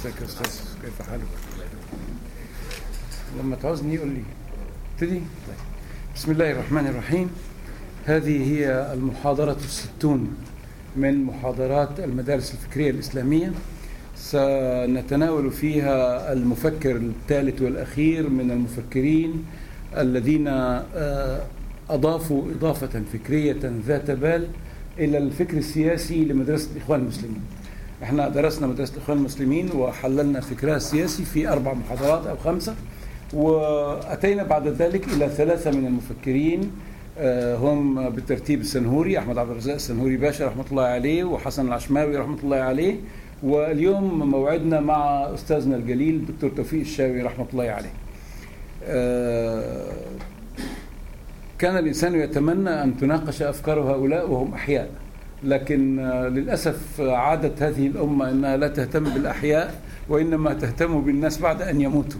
ازيك يا استاذ كيف حالك؟ لما تعوزني قول لي ابتدي طيب. بسم الله الرحمن الرحيم هذه هي المحاضرة الستون من محاضرات المدارس الفكرية الإسلامية سنتناول فيها المفكر الثالث والأخير من المفكرين الذين أضافوا إضافة فكرية ذات بال إلى الفكر السياسي لمدرسة الإخوان المسلمين احنا درسنا مدرسة الإخوان المسلمين وحللنا فكرها السياسي في أربع محاضرات أو خمسة وأتينا بعد ذلك إلى ثلاثة من المفكرين هم بالترتيب السنهوري أحمد عبد الرزاق السنهوري باشا رحمة الله عليه وحسن العشماوي رحمة الله عليه واليوم موعدنا مع أستاذنا الجليل الدكتور توفيق الشاوي رحمة الله عليه كان الإنسان يتمنى أن تناقش أفكار هؤلاء وهم أحياء لكن للأسف عادت هذه الأمة أنها لا تهتم بالأحياء وإنما تهتم بالناس بعد أن يموتوا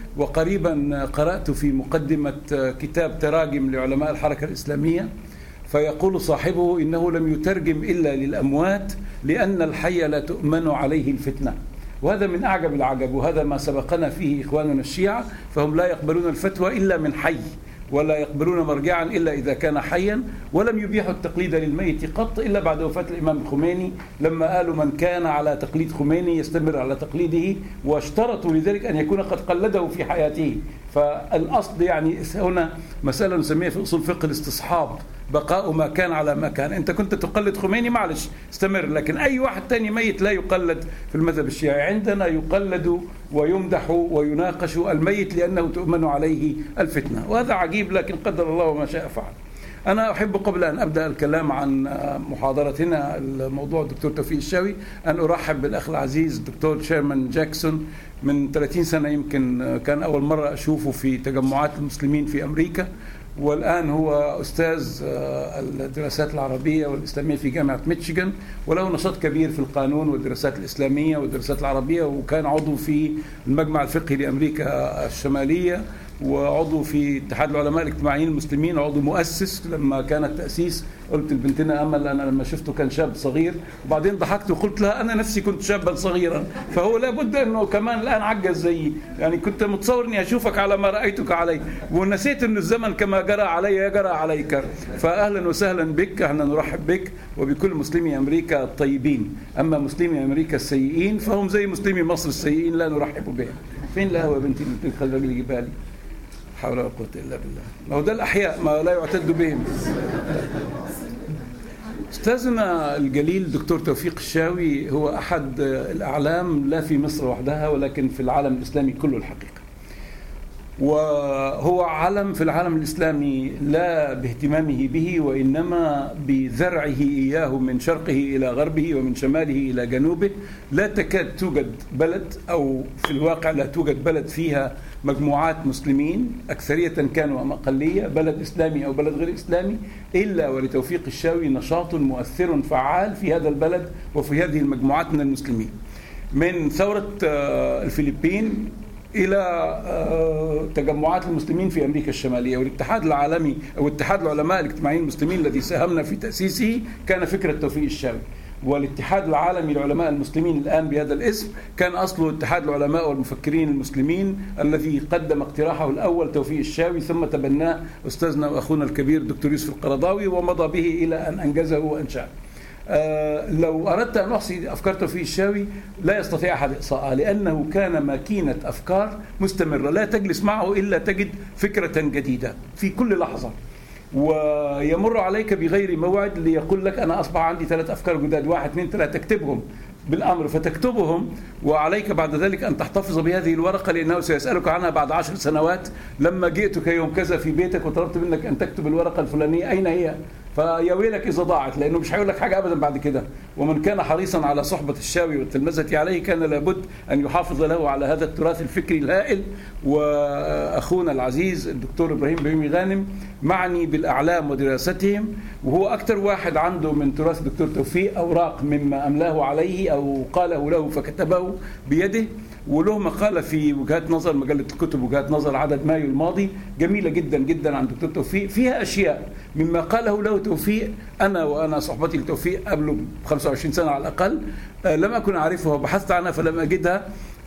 وقريبا قرأت في مقدمة كتاب تراجم لعلماء الحركة الإسلامية فيقول صاحبه إنه لم يترجم إلا للأموات لأن الحي لا تؤمن عليه الفتنة وهذا من أعجب العجب وهذا ما سبقنا فيه إخواننا الشيعة فهم لا يقبلون الفتوى إلا من حي ولا يقبلون مرجعا الا اذا كان حيا ولم يبيحوا التقليد للميت قط الا بعد وفاه الامام الخميني لما قالوا من كان على تقليد خميني يستمر على تقليده واشترطوا لذلك ان يكون قد قلده في حياته فالاصل يعني هنا مساله نسميها في اصول فقه الاستصحاب بقاء ما كان على ما كان انت كنت تقلد خميني معلش استمر لكن اي واحد تاني ميت لا يقلد في المذهب الشيعي عندنا يقلد ويمدح ويناقش الميت لانه تؤمن عليه الفتنه وهذا عجيب لكن قدر الله ما شاء فعل أنا أحب قبل أن أبدأ الكلام عن محاضرتنا الموضوع الدكتور توفيق الشاوي أن أرحب بالأخ العزيز الدكتور شيرمان جاكسون من 30 سنة يمكن كان أول مرة أشوفه في تجمعات المسلمين في أمريكا والآن هو أستاذ الدراسات العربية والإسلامية في جامعة ميتشيغان وله نشاط كبير في القانون والدراسات الإسلامية والدراسات العربية وكان عضو في المجمع الفقهي لأمريكا الشمالية وعضو في اتحاد العلماء الاجتماعيين المسلمين عضو مؤسس لما كان التأسيس قلت لبنتنا امل انا لما شفته كان شاب صغير وبعدين ضحكت وقلت لها انا نفسي كنت شابا صغيرا فهو لابد انه كمان الان عجز زيي يعني كنت متصور اني اشوفك على ما رايتك علي ونسيت ان الزمن كما جرى علي جرى عليك فاهلا وسهلا بك احنا نرحب بك وبكل مسلمي امريكا الطيبين اما مسلمي امريكا السيئين فهم زي مسلمي مصر السيئين لا نرحب بهم فين القهوه يا بنتي اللي خلي الراجل يجيبها لي حول ولا قوه الا بالله ما هو ده الاحياء ما لا يعتد بهم استاذنا الجليل دكتور توفيق الشاوي هو احد الاعلام لا في مصر وحدها ولكن في العالم الاسلامي كله الحقيقه وهو علم في العالم الاسلامي لا باهتمامه به وانما بزرعه اياه من شرقه الى غربه ومن شماله الى جنوبه لا تكاد توجد بلد او في الواقع لا توجد بلد فيها مجموعات مسلمين أكثرية كانوا أم أقلية بلد إسلامي أو بلد غير إسلامي إلا ولتوفيق الشاوي نشاط مؤثر فعال في هذا البلد وفي هذه المجموعات من المسلمين من ثورة الفلبين الى تجمعات المسلمين في امريكا الشماليه والاتحاد العالمي او اتحاد العلماء الاجتماعيين المسلمين الذي ساهمنا في تاسيسه كان فكره توفيق الشاوي والاتحاد العالمي للعلماء المسلمين الان بهذا الاسم كان اصله اتحاد العلماء والمفكرين المسلمين الذي قدم اقتراحه الاول توفيق الشاوي ثم تبناه استاذنا واخونا الكبير الدكتور يوسف القرضاوي ومضى به الى ان انجزه وانشاه. آه لو اردت ان احصي افكار توفيق الشاوي لا يستطيع احد احصائها لانه كان ماكينه افكار مستمره لا تجلس معه الا تجد فكره جديده في كل لحظه ويمر عليك بغير موعد ليقول لك انا اصبح عندي ثلاث افكار جداد واحد اثنين ثلاثه تكتبهم بالامر فتكتبهم وعليك بعد ذلك ان تحتفظ بهذه الورقه لانه سيسالك عنها بعد عشر سنوات لما جئتك يوم كذا في بيتك وطلبت منك ان تكتب الورقه الفلانيه اين هي؟ فيا ويلك اذا ضاعت لانه مش هيقول لك حاجه ابدا بعد كده ومن كان حريصا على صحبه الشاوي والتلمذه عليه كان لابد ان يحافظ له على هذا التراث الفكري الهائل واخونا العزيز الدكتور ابراهيم بهيمي غانم معني بالاعلام ودراستهم وهو اكثر واحد عنده من تراث الدكتور توفيق اوراق مما املاه عليه او قاله له فكتبه بيده وله مقالة في وجهات نظر مجلة الكتب وجهات نظر عدد مايو الماضي جميلة جدا جدا عن دكتور توفيق فيها أشياء مما قاله له توفيق أنا وأنا صحبتي لتوفيق قبله ب 25 سنة على الأقل لم أكن أعرفها وبحثت عنها فلم أجدها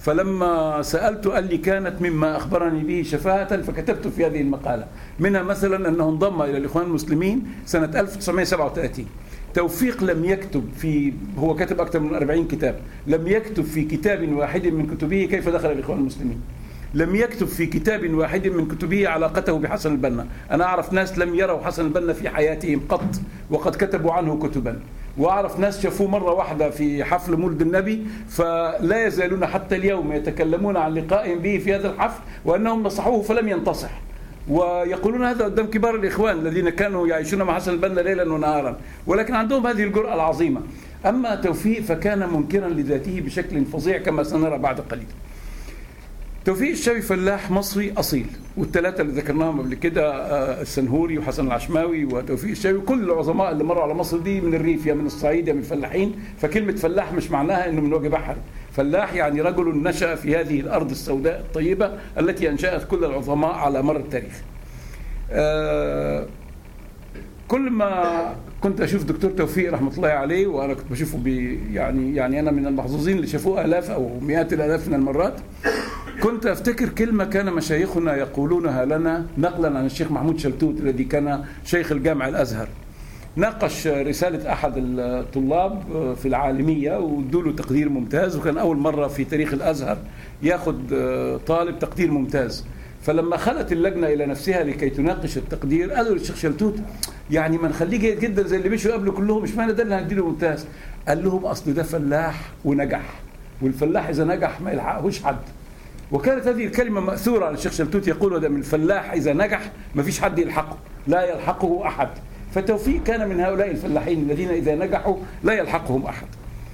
فلما سألت قال لي كانت مما أخبرني به شفاهة فكتبت في هذه المقالة منها مثلا أنه انضم إلى الإخوان المسلمين سنة 1937 توفيق لم يكتب في هو كتب أكثر من 40 كتاب لم يكتب في كتاب واحد من كتبه كيف دخل الإخوان المسلمين لم يكتب في كتاب واحد من كتبه علاقته بحسن البنا أنا أعرف ناس لم يروا حسن البنا في حياتهم قط وقد كتبوا عنه كتبا واعرف ناس شافوه مره واحده في حفل مولد النبي فلا يزالون حتى اليوم يتكلمون عن لقائهم به في هذا الحفل وانهم نصحوه فلم ينتصح ويقولون هذا قدام كبار الاخوان الذين كانوا يعيشون مع حسن البنا ليلا ونهارا ولكن عندهم هذه الجرأه العظيمه اما توفيق فكان منكرا لذاته بشكل فظيع كما سنرى بعد قليل توفيق الشاوي فلاح مصري اصيل والثلاثه اللي ذكرناهم قبل كده آه، السنهوري وحسن العشماوي وتوفيق الشاوي كل العظماء اللي مروا على مصر دي من الريف يا من الصعيد يا من الفلاحين فكلمه فلاح مش معناها انه من وجه بحري فلاح يعني رجل نشا في هذه الارض السوداء الطيبه التي انشات كل العظماء على مر التاريخ آه، كل ما كنت اشوف دكتور توفيق رحمه الله عليه وانا كنت بشوفه بي يعني يعني انا من المحظوظين اللي شافوه الاف او مئات الالاف من المرات كنت افتكر كلمه كان مشايخنا يقولونها لنا نقلا عن الشيخ محمود شلتوت الذي كان شيخ الجامع الازهر ناقش رسالة أحد الطلاب في العالمية وادوا له تقدير ممتاز وكان أول مرة في تاريخ الأزهر ياخذ طالب تقدير ممتاز فلما خلت اللجنة إلى نفسها لكي تناقش التقدير قالوا للشيخ شلتوت يعني ما نخليه جيد جدا زي اللي مشوا قبله كلهم مش معنى ده اللي هنديله ممتاز قال لهم أصل ده فلاح ونجح والفلاح إذا نجح ما يلحقهوش حد وكانت هذه الكلمة مأثورة على الشيخ شلتوت يقول ده من الفلاح إذا نجح ما فيش حد يلحقه لا يلحقه أحد فتوفيق كان من هؤلاء الفلاحين الذين إذا نجحوا لا يلحقهم أحد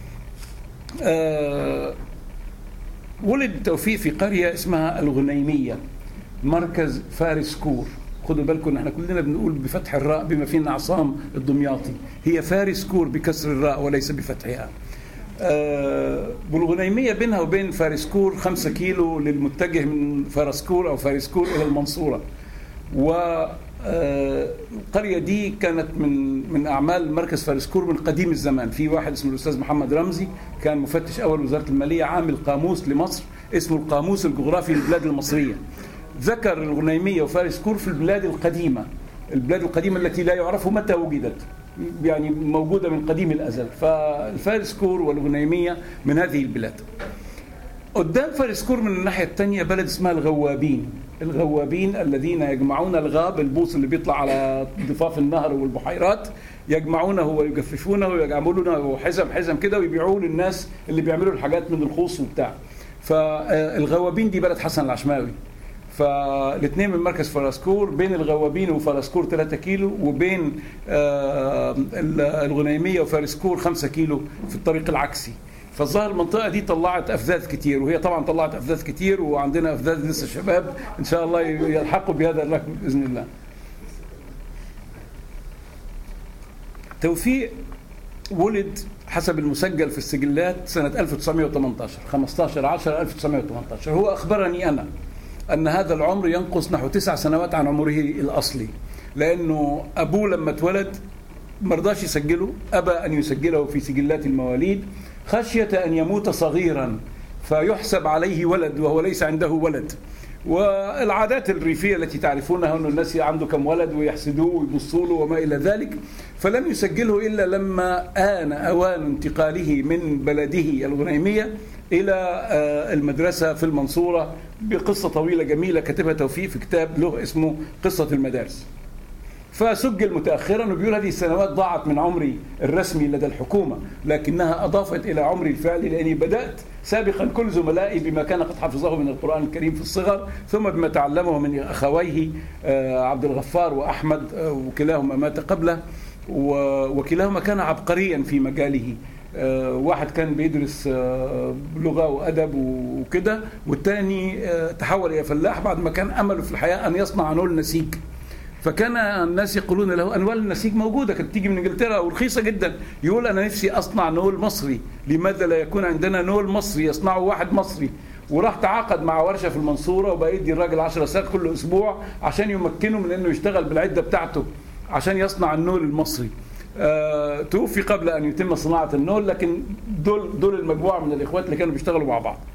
أه ولد توفيق في قرية اسمها الغنيمية مركز فارس كور خدوا بالكم احنا كلنا بنقول بفتح الراء بما فينا عصام الدمياطي هي فارس كور بكسر الراء وليس بفتحها آه بالغنيمية بينها وبين فارسكور خمسة كيلو للمتجه من فارسكور أو فارسكور إلى المنصورة و القريه دي كانت من من اعمال مركز فارسكور من قديم الزمان في واحد اسمه الاستاذ محمد رمزي كان مفتش اول وزاره الماليه عامل قاموس لمصر اسمه القاموس الجغرافي للبلاد المصريه ذكر الغنيميه وفارسكور في البلاد القديمه البلاد القديمه التي لا يعرف متى وجدت يعني موجوده من قديم الازل فالفارسكور والغنيميه من هذه البلاد قدام فارسكور من الناحيه الثانيه بلد اسمها الغوابين الغوابين الذين يجمعون الغاب البوص اللي بيطلع على ضفاف النهر والبحيرات يجمعونه ويجففونه ويعملونه حزم حزم كده ويبيعوه للناس اللي بيعملوا الحاجات من الخوص وبتاع فالغوابين دي بلد حسن العشماوي فالاثنين من مركز فراسكور بين الغوابين وفراسكور 3 كيلو وبين الغنيميه وفارسكور 5 كيلو في الطريق العكسي فالظاهر المنطقه دي طلعت افذاذ كتير وهي طبعا طلعت افذاذ كتير وعندنا افذاذ لسه شباب ان شاء الله يلحقوا بهذا الركب باذن الله توفيق ولد حسب المسجل في السجلات سنة 1918 15 10 1918 هو أخبرني أنا أن هذا العمر ينقص نحو تسع سنوات عن عمره الأصلي لأنه أبوه لما اتولد مرضاش يسجله أبى أن يسجله في سجلات المواليد خشية أن يموت صغيرا فيحسب عليه ولد وهو ليس عنده ولد والعادات الريفية التي تعرفونها أن الناس عنده كم ولد ويحسدوه ويبصوا له وما إلى ذلك فلم يسجله إلا لما آن أوان انتقاله من بلده الغنيمية إلى المدرسة في المنصورة بقصة طويلة جميلة كتبها توفيق في كتاب له اسمه قصة المدارس فسجل متاخرا وبيقول هذه السنوات ضاعت من عمري الرسمي لدى الحكومه لكنها اضافت الى عمري الفعلي لاني بدات سابقا كل زملائي بما كان قد حفظه من القران الكريم في الصغر ثم بما تعلمه من اخويه عبد الغفار واحمد وكلاهما مات قبله وكلاهما كان عبقريا في مجاله واحد كان بيدرس لغه وادب وكده والثاني تحول الى فلاح بعد ما كان امله في الحياه ان يصنع نول نسيج فكان الناس يقولون له انوال النسيج موجوده كانت تيجي من انجلترا ورخيصه جدا يقول انا نفسي اصنع نول مصري لماذا لا يكون عندنا نول مصري يصنعه واحد مصري وراح تعاقد مع ورشه في المنصوره وبقى يدي الراجل 10 ساعات كل اسبوع عشان يمكنه من انه يشتغل بالعده بتاعته عشان يصنع النول المصري آه توفي قبل ان يتم صناعه النول لكن دول دول المجموعه من الاخوات اللي كانوا بيشتغلوا مع بعض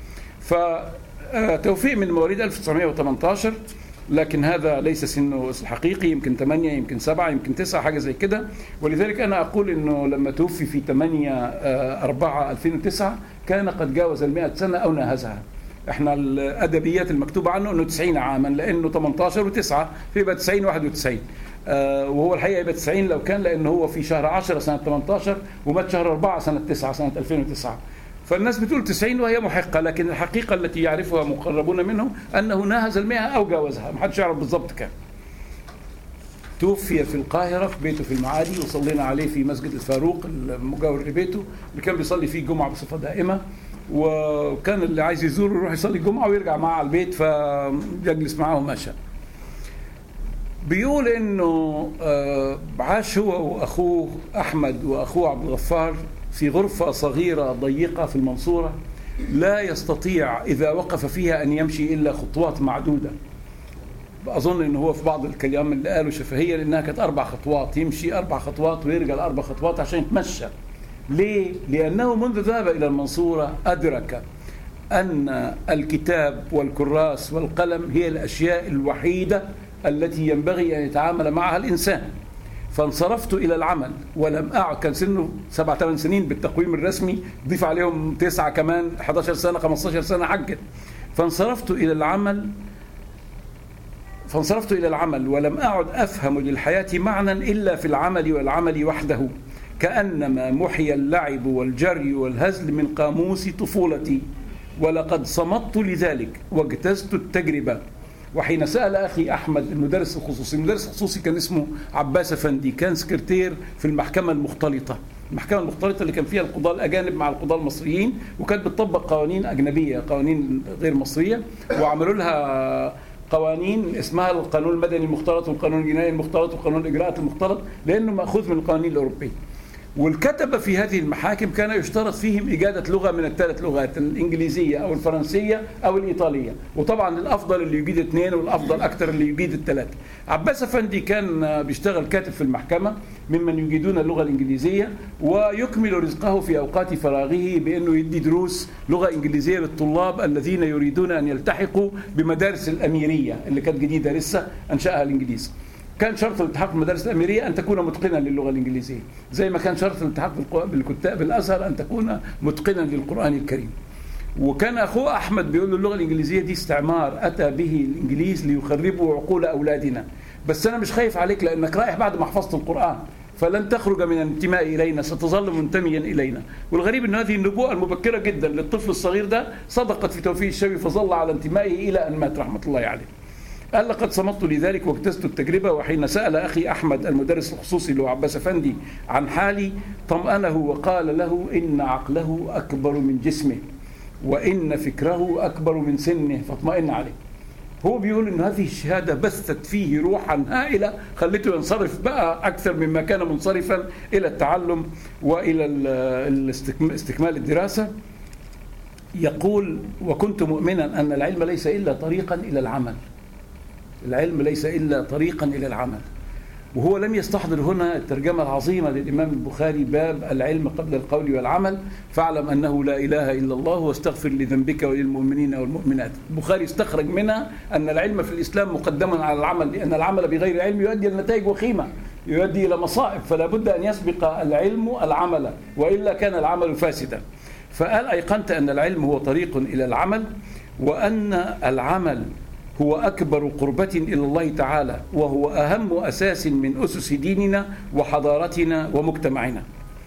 فتوفيق من مواليد 1918 لكن هذا ليس سنه الحقيقي يمكن 8 يمكن 7 يمكن 9 حاجه زي كده ولذلك انا اقول انه لما توفي في 8 4 2009 كان قد جاوز ال 100 سنه او ناهزها احنا الادبيات المكتوبه عنه انه 90 عاما لانه 18 و9 فيبقى 90 91 آه وهو الحقيقه يبقى 90 لو كان لانه هو في شهر 10 سنه 18 ومات شهر 4 سنه 9 سنه 2009 فالناس بتقول 90 وهي محقة لكن الحقيقة التي يعرفها مقربون منه أنه ناهز المئة أو جاوزها ما حدش يعرف بالضبط كام توفي في القاهرة في بيته في المعادي وصلينا عليه في مسجد الفاروق المجاور لبيته اللي كان بيصلي فيه الجمعة بصفة دائمة وكان اللي عايز يزوره يروح يصلي الجمعة ويرجع معاه على البيت فيجلس معاه وما شاء بيقول انه عاش هو واخوه احمد واخوه عبد الغفار في غرفة صغيرة ضيقة في المنصورة لا يستطيع إذا وقف فيها أن يمشي إلا خطوات معدودة أظن أنه هو في بعض الكلام اللي قالوا شفهية لأنها كانت أربع خطوات يمشي أربع خطوات ويرجع لأربع خطوات عشان يتمشى ليه؟ لأنه منذ ذهب إلى المنصورة أدرك أن الكتاب والكراس والقلم هي الأشياء الوحيدة التي ينبغي أن يتعامل معها الإنسان فانصرفت الى العمل ولم اعد كان سنه سبع ثمان سنين بالتقويم الرسمي ضيف عليهم تسعه كمان 11 سنه 15 سنه حجت فانصرفت الى العمل فانصرفت الى العمل ولم اعد افهم للحياه معنى الا في العمل والعمل وحده كانما محي اللعب والجري والهزل من قاموس طفولتي ولقد صمت لذلك واجتزت التجربه وحين سأل أخي أحمد المدرس الخصوصي المدرس الخصوصي كان اسمه عباس أفندي كان سكرتير في المحكمة المختلطة المحكمة المختلطة اللي كان فيها القضاة الأجانب مع القضاة المصريين وكانت بتطبق قوانين أجنبية قوانين غير مصرية وعملوا لها قوانين اسمها القانون المدني المختلط والقانون الجنائي المختلط وقانون الإجراءات المختلط لأنه مأخوذ من القوانين الأوروبية والكتبة في هذه المحاكم كان يشترط فيهم إجادة لغة من الثلاث لغات الإنجليزية أو الفرنسية أو الإيطالية وطبعا الأفضل اللي يجيد اثنين والأفضل أكثر اللي يجيد الثلاثة عباس أفندي كان بيشتغل كاتب في المحكمة ممن يجيدون اللغة الإنجليزية ويكمل رزقه في أوقات فراغه بأنه يدي دروس لغة إنجليزية للطلاب الذين يريدون أن يلتحقوا بمدارس الأميرية اللي كانت جديدة لسه أنشأها الإنجليز كان شرط الالتحاق بالمدارس الاميريه ان تكون متقنا للغه الانجليزيه زي ما كان شرط الالتحاق بالكتاب الازهر ان تكون متقنا للقران الكريم وكان اخوه احمد بيقول له اللغه الانجليزيه دي استعمار اتى به الانجليز ليخربوا عقول اولادنا بس انا مش خايف عليك لانك رايح بعد ما حفظت القران فلن تخرج من الانتماء الينا ستظل منتميا الينا والغريب ان هذه النبوءه المبكره جدا للطفل الصغير ده صدقت في توفيق الشوي فظل على انتمائه الى ان مات رحمه الله عليه قال لقد صمت لذلك واجتزت التجربة وحين سأل أخي أحمد المدرس الخصوصي اللي هو عباس أفندي عن حالي طمأنه وقال له إن عقله أكبر من جسمه وإن فكره أكبر من سنه فاطمئن عليه هو بيقول ان هذه الشهاده بثت فيه روحا هائله خلته ينصرف بقى اكثر مما كان منصرفا الى التعلم والى استكمال الدراسه يقول وكنت مؤمنا ان العلم ليس الا طريقا الى العمل العلم ليس الا طريقا الى العمل وهو لم يستحضر هنا الترجمه العظيمه للامام البخاري باب العلم قبل القول والعمل فاعلم انه لا اله الا الله واستغفر لذنبك وللمؤمنين والمؤمنات البخاري استخرج منها ان العلم في الاسلام مقدما على العمل لان العمل بغير علم يؤدي الى نتائج وخيمه يؤدي الى مصائب فلا بد ان يسبق العلم العمل والا كان العمل فاسدا فقال ايقنت ان العلم هو طريق الى العمل وان العمل هو أكبر قربة إلى الله تعالى وهو أهم أساس من أسس ديننا وحضارتنا ومجتمعنا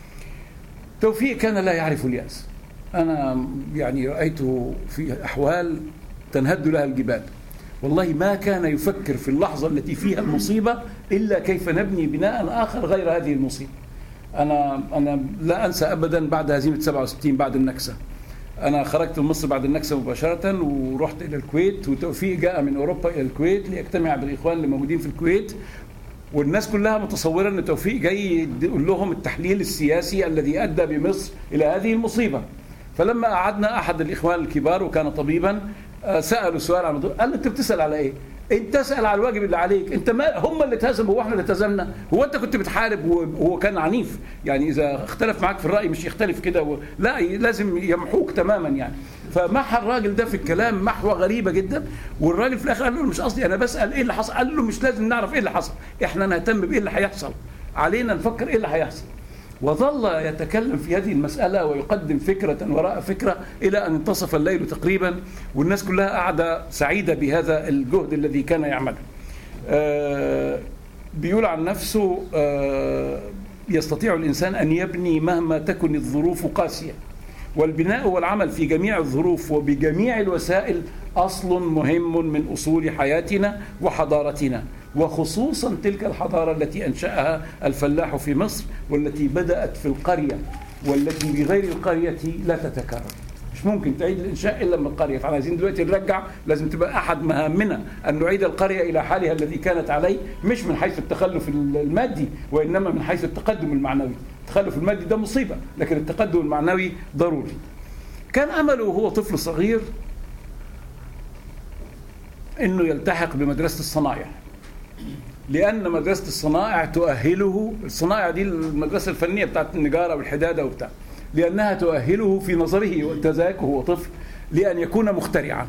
توفيق كان لا يعرف اليأس أنا يعني رأيته في أحوال تنهد لها الجبال والله ما كان يفكر في اللحظة التي فيها المصيبة إلا كيف نبني بناء آخر غير هذه المصيبة أنا أنا لا أنسى أبدا بعد هزيمة 67 بعد النكسة انا خرجت من مصر بعد النكسه مباشره ورحت الى الكويت وتوفيق جاء من اوروبا الى الكويت ليجتمع بالاخوان اللي موجودين في الكويت والناس كلها متصوره ان توفيق جاي يقول لهم التحليل السياسي الذي ادى بمصر الى هذه المصيبه فلما قعدنا احد الاخوان الكبار وكان طبيبا سالوا سؤال عن الموضوع قال انت بتسال على ايه؟ انت تسال على الواجب اللي عليك انت ما هم اللي اتهزموا واحنا اللي اتهزمنا هو انت كنت بتحارب وهو كان عنيف يعني اذا اختلف معاك في الراي مش يختلف كده و... لا لازم يمحوك تماما يعني فمحى الراجل ده في الكلام محوه غريبه جدا والراجل في الاخر قال له مش قصدي انا بسال ايه اللي حصل قال له مش لازم نعرف ايه اللي حصل احنا نهتم بايه اللي هيحصل علينا نفكر ايه اللي هيحصل وظل يتكلم في هذه المسألة ويقدم فكرة وراء فكرة إلى أن انتصف الليل تقريبا والناس كلها قاعدة سعيدة بهذا الجهد الذي كان يعمله آه بيقول عن نفسه آه يستطيع الإنسان أن يبني مهما تكن الظروف قاسية والبناء والعمل في جميع الظروف وبجميع الوسائل أصل مهم من أصول حياتنا وحضارتنا وخصوصا تلك الحضارة التي أنشأها الفلاح في مصر والتي بدأت في القرية والتي بغير القرية لا تتكرر مش ممكن تعيد الانشاء الا من القريه فاحنا عايزين دلوقتي نرجع لازم تبقى احد مهامنا ان نعيد القريه الى حالها الذي كانت عليه مش من حيث التخلف المادي وانما من حيث التقدم المعنوي التخلف المادي ده مصيبه لكن التقدم المعنوي ضروري كان امله وهو طفل صغير انه يلتحق بمدرسه الصنايع لان مدرسه الصنائع تؤهله الصنائع دي المدرسه الفنيه بتاعت النجاره والحداده وبتاع لانها تؤهله في نظره وذاك وهو طفل لان يكون مخترعا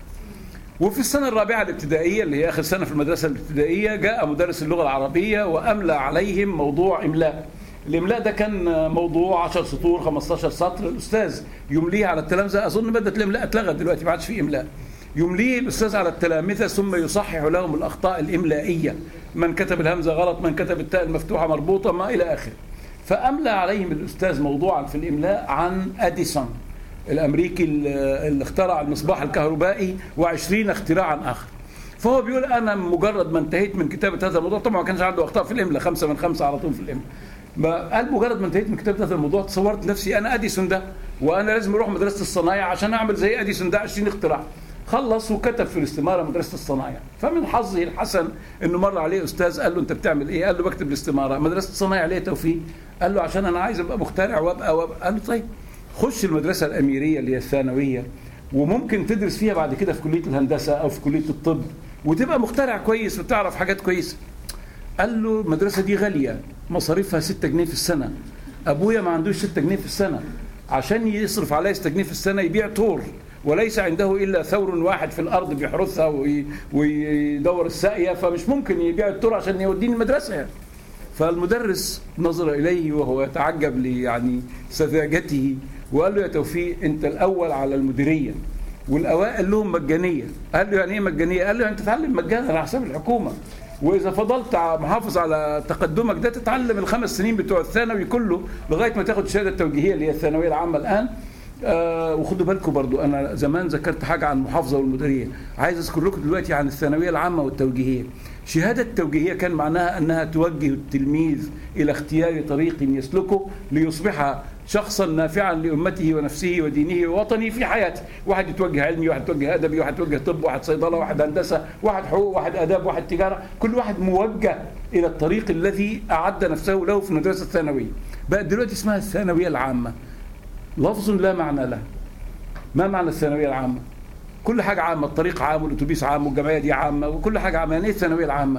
وفي السنة الرابعة الابتدائية اللي هي آخر سنة في المدرسة الابتدائية جاء مدرس اللغة العربية وأملى عليهم موضوع إملاء الإملاء ده كان موضوع 10 سطور 15 سطر الأستاذ يمليه على التلامذة أظن مادة الإملاء اتلغت دلوقتي ما عادش في إملاء يمليه الأستاذ على التلامذة ثم يصحح لهم الأخطاء الإملائية من كتب الهمزة غلط من كتب التاء المفتوحة مربوطة ما إلى آخره فأملى عليهم الأستاذ موضوعا في الإملاء عن أديسون الأمريكي اللي اخترع المصباح الكهربائي وعشرين اختراعا آخر فهو بيقول أنا مجرد ما انتهيت من كتابة هذا الموضوع طبعا ما كانش عنده أخطاء في الإملاء خمسة من خمسة على طول في الإملاء قال مجرد ما انتهيت من كتابة هذا الموضوع تصورت نفسي أنا أديسون ده وأنا لازم أروح مدرسة الصنايع عشان أعمل زي أديسون ده 20 اختراع خلص وكتب في الاستماره مدرسه الصنايع فمن حظه الحسن انه مر عليه استاذ قال له انت بتعمل ايه قال له بكتب الاستماره مدرسه الصنايع ليه توفيق قال له عشان انا عايز ابقى مخترع وابقى, وابقى. قال له طيب خش المدرسه الاميريه اللي هي الثانويه وممكن تدرس فيها بعد كده في كليه الهندسه او في كليه الطب وتبقى مخترع كويس وتعرف حاجات كويسه قال له المدرسه دي غاليه مصاريفها 6 جنيه في السنه ابويا ما عندوش 6 جنيه في السنه عشان يصرف عليا 6 جنيه في السنه يبيع تور وليس عنده الا ثور واحد في الارض بيحرثها ويدور الساقيه فمش ممكن يبيع التور عشان يوديني المدرسه يعني. فالمدرس نظر اليه وهو يتعجب يعني سذاجته وقال له يا توفيق انت الاول على المديريه والاوائل لهم مجانيه قال له يعني ايه مجانيه؟ قال له يعني تتعلم مجانا على حساب الحكومه واذا فضلت محافظ على تقدمك ده تتعلم الخمس سنين بتوع الثانوي كله لغايه ما تاخد الشهاده التوجيهيه اللي هي الثانويه العامه الان آه وخدوا بالكم برضو انا زمان ذكرت حاجه عن المحافظه والمديريه عايز اذكر لكم دلوقتي عن الثانويه العامه والتوجيهيه شهاده التوجيهيه كان معناها انها توجه التلميذ الى اختيار طريق يسلكه ليصبح شخصا نافعا لامته ونفسه ودينه ووطنه في حياته، واحد يتوجه علمي، واحد يتوجه ادبي، واحد يتوجه طب، واحد صيدله، واحد هندسه، واحد حقوق، واحد اداب، واحد تجاره، كل واحد موجه الى الطريق الذي اعد نفسه له في المدرسه الثانويه. بقت دلوقتي اسمها الثانويه العامه. لفظ لا معنى له. ما معنى الثانويه العامه؟ كل حاجه عامه، الطريق عام والاتوبيس عام والجمعيه دي عامه وكل حاجه عامه، يعني ايه الثانويه العامه؟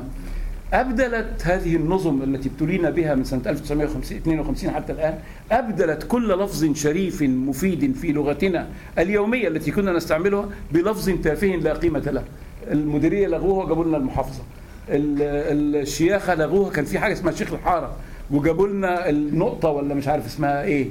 أبدلت هذه النظم التي ابتلينا بها من سنة 1952 حتى الآن أبدلت كل لفظ شريف مفيد في لغتنا اليومية التي كنا نستعملها بلفظ تافه لا قيمة له المديرية لغوها وجابوا لنا المحافظة الشياخة لغوها كان في حاجة اسمها شيخ الحارة وجابوا لنا النقطة ولا مش عارف اسمها ايه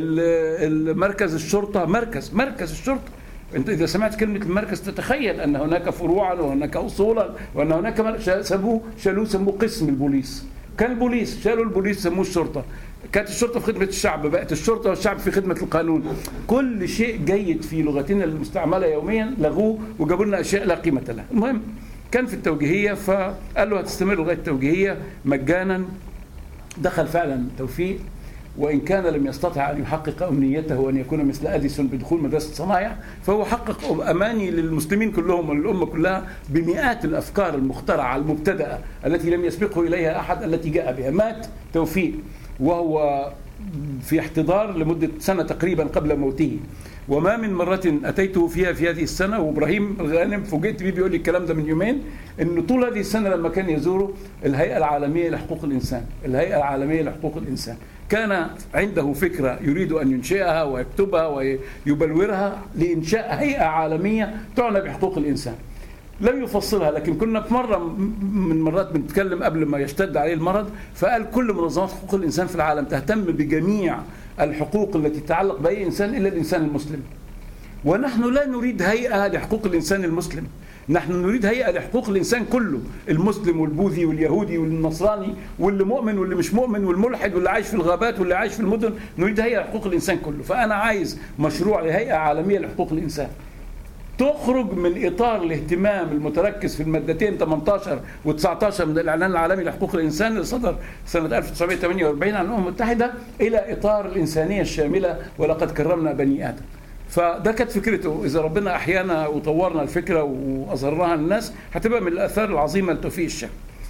المركز الشرطة مركز مركز الشرطة انت اذا سمعت كلمه المركز تتخيل ان هناك فروعا وهناك اصولا وان هناك سموه شالوه سموه قسم البوليس كان البوليس شالوا البوليس سموه الشرطه كانت الشرطه في خدمه الشعب بقت الشرطه والشعب في خدمه القانون كل شيء جيد في لغتنا المستعمله يوميا لغوه وجابوا لنا اشياء لا قيمه لها المهم كان في التوجيهيه فقال له هتستمر لغايه التوجيهيه مجانا دخل فعلا توفيق وإن كان لم يستطع أن يحقق أمنيته وأن يكون مثل أديسون بدخول مدرسة صنايع فهو حقق أماني للمسلمين كلهم وللأمة كلها بمئات الأفكار المخترعة المبتدأة التي لم يسبقه إليها أحد التي جاء بها مات توفيق وهو في احتضار لمدة سنة تقريبا قبل موته وما من مرة أتيته فيها في هذه السنة وإبراهيم الغانم فوجئت بيه بيقول لي الكلام ده من يومين إنه طول هذه السنة لما كان يزوره الهيئة العالمية لحقوق الإنسان الهيئة العالمية لحقوق الإنسان كان عنده فكرة يريد أن ينشئها ويكتبها ويبلورها لإنشاء هيئة عالمية تعنى بحقوق الإنسان لم يفصلها لكن كنا في مرة من مرات بنتكلم قبل ما يشتد عليه المرض فقال كل منظمات حقوق الإنسان في العالم تهتم بجميع الحقوق التي تتعلق بأي إنسان إلا الإنسان المسلم ونحن لا نريد هيئة لحقوق الإنسان المسلم نحن نريد هيئة لحقوق الإنسان كله المسلم والبوذي واليهودي والنصراني واللي مؤمن واللي مش مؤمن والملحد واللي عايش في الغابات واللي عايش في المدن نريد هيئة لحقوق الإنسان كله فأنا عايز مشروع لهيئة عالمية لحقوق الإنسان تخرج من اطار الاهتمام المتركز في المادتين 18 و19 من الاعلان العالمي لحقوق الانسان اللي صدر سنه 1948 عن الامم المتحده الى اطار الانسانيه الشامله ولقد كرمنا بني ادم. فده كانت فكرته اذا ربنا احيانا وطورنا الفكره واظهرناها للناس هتبقى من الاثار العظيمه لتوفيق الشعب.